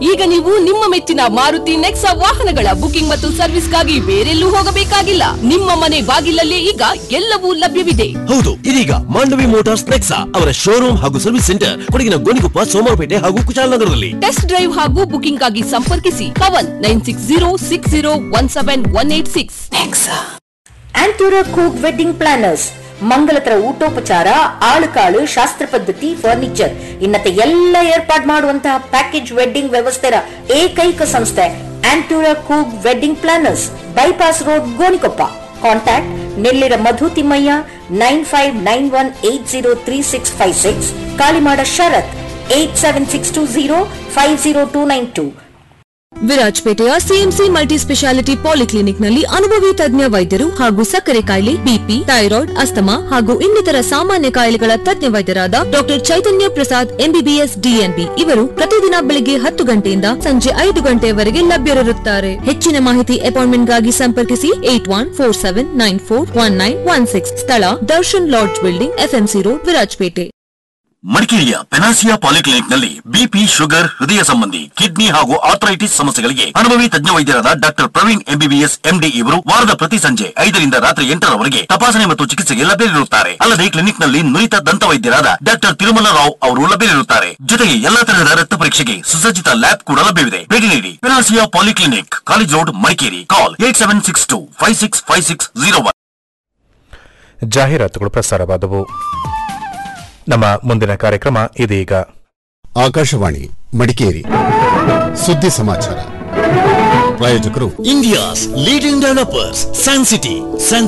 ಈಗ ನೀವು ನಿಮ್ಮ ಮೆಚ್ಚಿನ ಮಾರುತಿ ನೆಕ್ಸಾ ವಾಹನಗಳ ಬುಕಿಂಗ್ ಮತ್ತು ಸರ್ವಿಸ್ಗಾಗಿ ಬೇರೆಲ್ಲೂ ಹೋಗಬೇಕಾಗಿಲ್ಲ ನಿಮ್ಮ ಮನೆ ಬಾಗಿಲಲ್ಲಿ ಈಗ ಎಲ್ಲವೂ ಲಭ್ಯವಿದೆ ಹೌದು ಇದೀಗ ಮಾಂಡವಿ ಮೋಟಾರ್ಸ್ ನೆಕ್ಸಾ ಅವರ ಶೋರೂಮ್ ಹಾಗೂ ಸರ್ವಿಸ್ ಸೆಂಟರ್ ಕೊಡಗಿನ ಗೋಣಿಕೊಪ್ಪ ಸೋಮವಾರಪೇಟೆ ಹಾಗೂ ಕುಶಾಲನಗರದಲ್ಲಿ ಟೆಸ್ಟ್ ಡ್ರೈವ್ ಹಾಗೂ ಬುಕಿಂಗ್ ಆಗಿ ಸಂಪರ್ಕಿಸಿ Kavan nine six zero six zero one seven one eight six Antoora ಕೂಕ್ ವೆಡ್ಡಿಂಗ್ ಪ್ಲಾನರ್ಸ್ ಮಂಗಲತರ ಊಟೋಪಚಾರ ಆಳುಕಾಳು ಶಾಸ್ತ್ರ ಪದ್ಧತಿ ಫರ್ನಿಚರ್ ಇನ್ನತೆ ಎಲ್ಲ ಏರ್ಪಾಡು ಮಾಡುವಂತಹ ಪ್ಯಾಕೇಜ್ ವೆಡ್ಡಿಂಗ್ ವ್ಯವಸ್ಥೆಯ ಏಕೈಕ ಸಂಸ್ಥೆ ಆಂಟೂರ ಕೂಗ್ wedding planners bypass road Gonikoppa contact Nellira Madhu Thimmaiah nine five nine one eight zero three six five six Kalimada Sharath eight seven six two zero five zero two nine two ವಿರಾಜ್ಪೇಟೆಯ ಸಿಎಂಸಿ ಮಲ್ಟಿ ಸ್ಪೆಷಾಲಿಟಿ ಪಾಲಿಕ್ಲಿನಿಕ್ನಲ್ಲಿ ಅನುಭವಿ ತಜ್ಞ ವೈದ್ಯರು ಹಾಗೂ ಸಕ್ಕರೆ ಕಾಯಿಲೆ ಬಿಪಿ ಥೈರಾಯ್ಡ್ ಅಸ್ತಮಾ ಹಾಗೂ ಇನ್ನಿತರ ಸಾಮಾನ್ಯ ಕಾಯಿಲೆಗಳ ತಜ್ಞ ವೈದ್ಯರಾದ doctor Chaitanya Prasad MBBS DNB ಇವರು ಪ್ರತಿದಿನ ಬೆಳಿಗ್ಗೆ ಹತ್ತು ಗಂಟೆಯಿಂದ ಸಂಜೆ ಐದು ಗಂಟೆಯವರೆಗೆ ಲಭ್ಯರಿರುತ್ತಾರೆ ಹೆಚ್ಚಿನ ಮಾಹಿತಿ ಅಪಾಯಿಂಟ್ಮೆಂಟ್ಗಾಗಿ ಸಂಪರ್ಕಿಸಿ eight one four seven nine four one nine one six ಸ್ಥಳ Darshan lodge building FMC road Virajpet ಮಡಿಕೇರಿಯ ಪೆನಾಸಿಯಾ ಪಾಲಿಕ್ಲಿನಿಕ್ ನಲ್ಲಿ ಬಿಪಿ ಶುಗರ್ ಹೃದಯ ಸಂಬಂಧಿ ಕಿಡ್ನಿ ಹಾಗೂ ಆರ್ಥರೈಟಿಸ್ ಸಮಸ್ಯೆಗಳಿಗೆ ಅನುಭವಿ ತಜ್ಞ ವೈದ್ಯರಾದ ಡಾಕ್ಟರ್ ಪ್ರವೀಣ್ ಎಂಬಿಬಿಎಸ್ ಎಂಡಿ ಇವರು ವಾರದ ಪ್ರತಿ ಸಂಜೆ ಐದರಿಂದ ರಾತ್ರಿ ಎಂಟರವರೆಗೆ ತಪಾಸಣೆ ಮತ್ತು ಚಿಕಿತ್ಸೆಗೆ ಲಭ್ಯರಿರುತ್ತಾರೆ ಅಲ್ಲದೆ ಕ್ಲಿನಿಕ್ ನಲ್ಲಿ ನುರಿತ ದಂತ ವೈದ್ಯರಾದ ಡಾಕ್ಟರ್ ತಿರುಮಲ ರಾವ್ ಅವರು ಲಭ್ಯರಿರುತ್ತಾರೆ ಜೊತೆಗೆ ಎಲ್ಲಾ ತರಹದ ರಕ್ತ ಪರೀಕ್ಷೆಗೆ ಸುಸಜ್ಜಿತ ಲ್ಯಾಬ್ ಕೂಡ ಲಭ್ಯವಿದೆ ಭೇಟಿ ನೀಡಿ Panacea polyclinic college road Madikeri call eight seven six two five six five six zero one ಜಾಹೀರಾತುಗಳು ಪ್ರಸಾರವಾದವು ನಮ್ಮ ಮುಂದಿನ ಕಾರ್ಯಕ್ರಮ ಇದೀಗ ಆಕಾಶವಾಣಿ ಮಡಿಕೇರಿ ಸುದ್ದಿ ಸಮಾಚಾರ ಪ್ರಾಯೋಜಕರು ಇಂಡಿಯಾಸ್ ಲೀಡಿಂಗ್ ಡೆವಲಪರ್ಸ್ ಸ್ಯಾನ್ ಸಿಟಿ ಸ್ಯಾನ್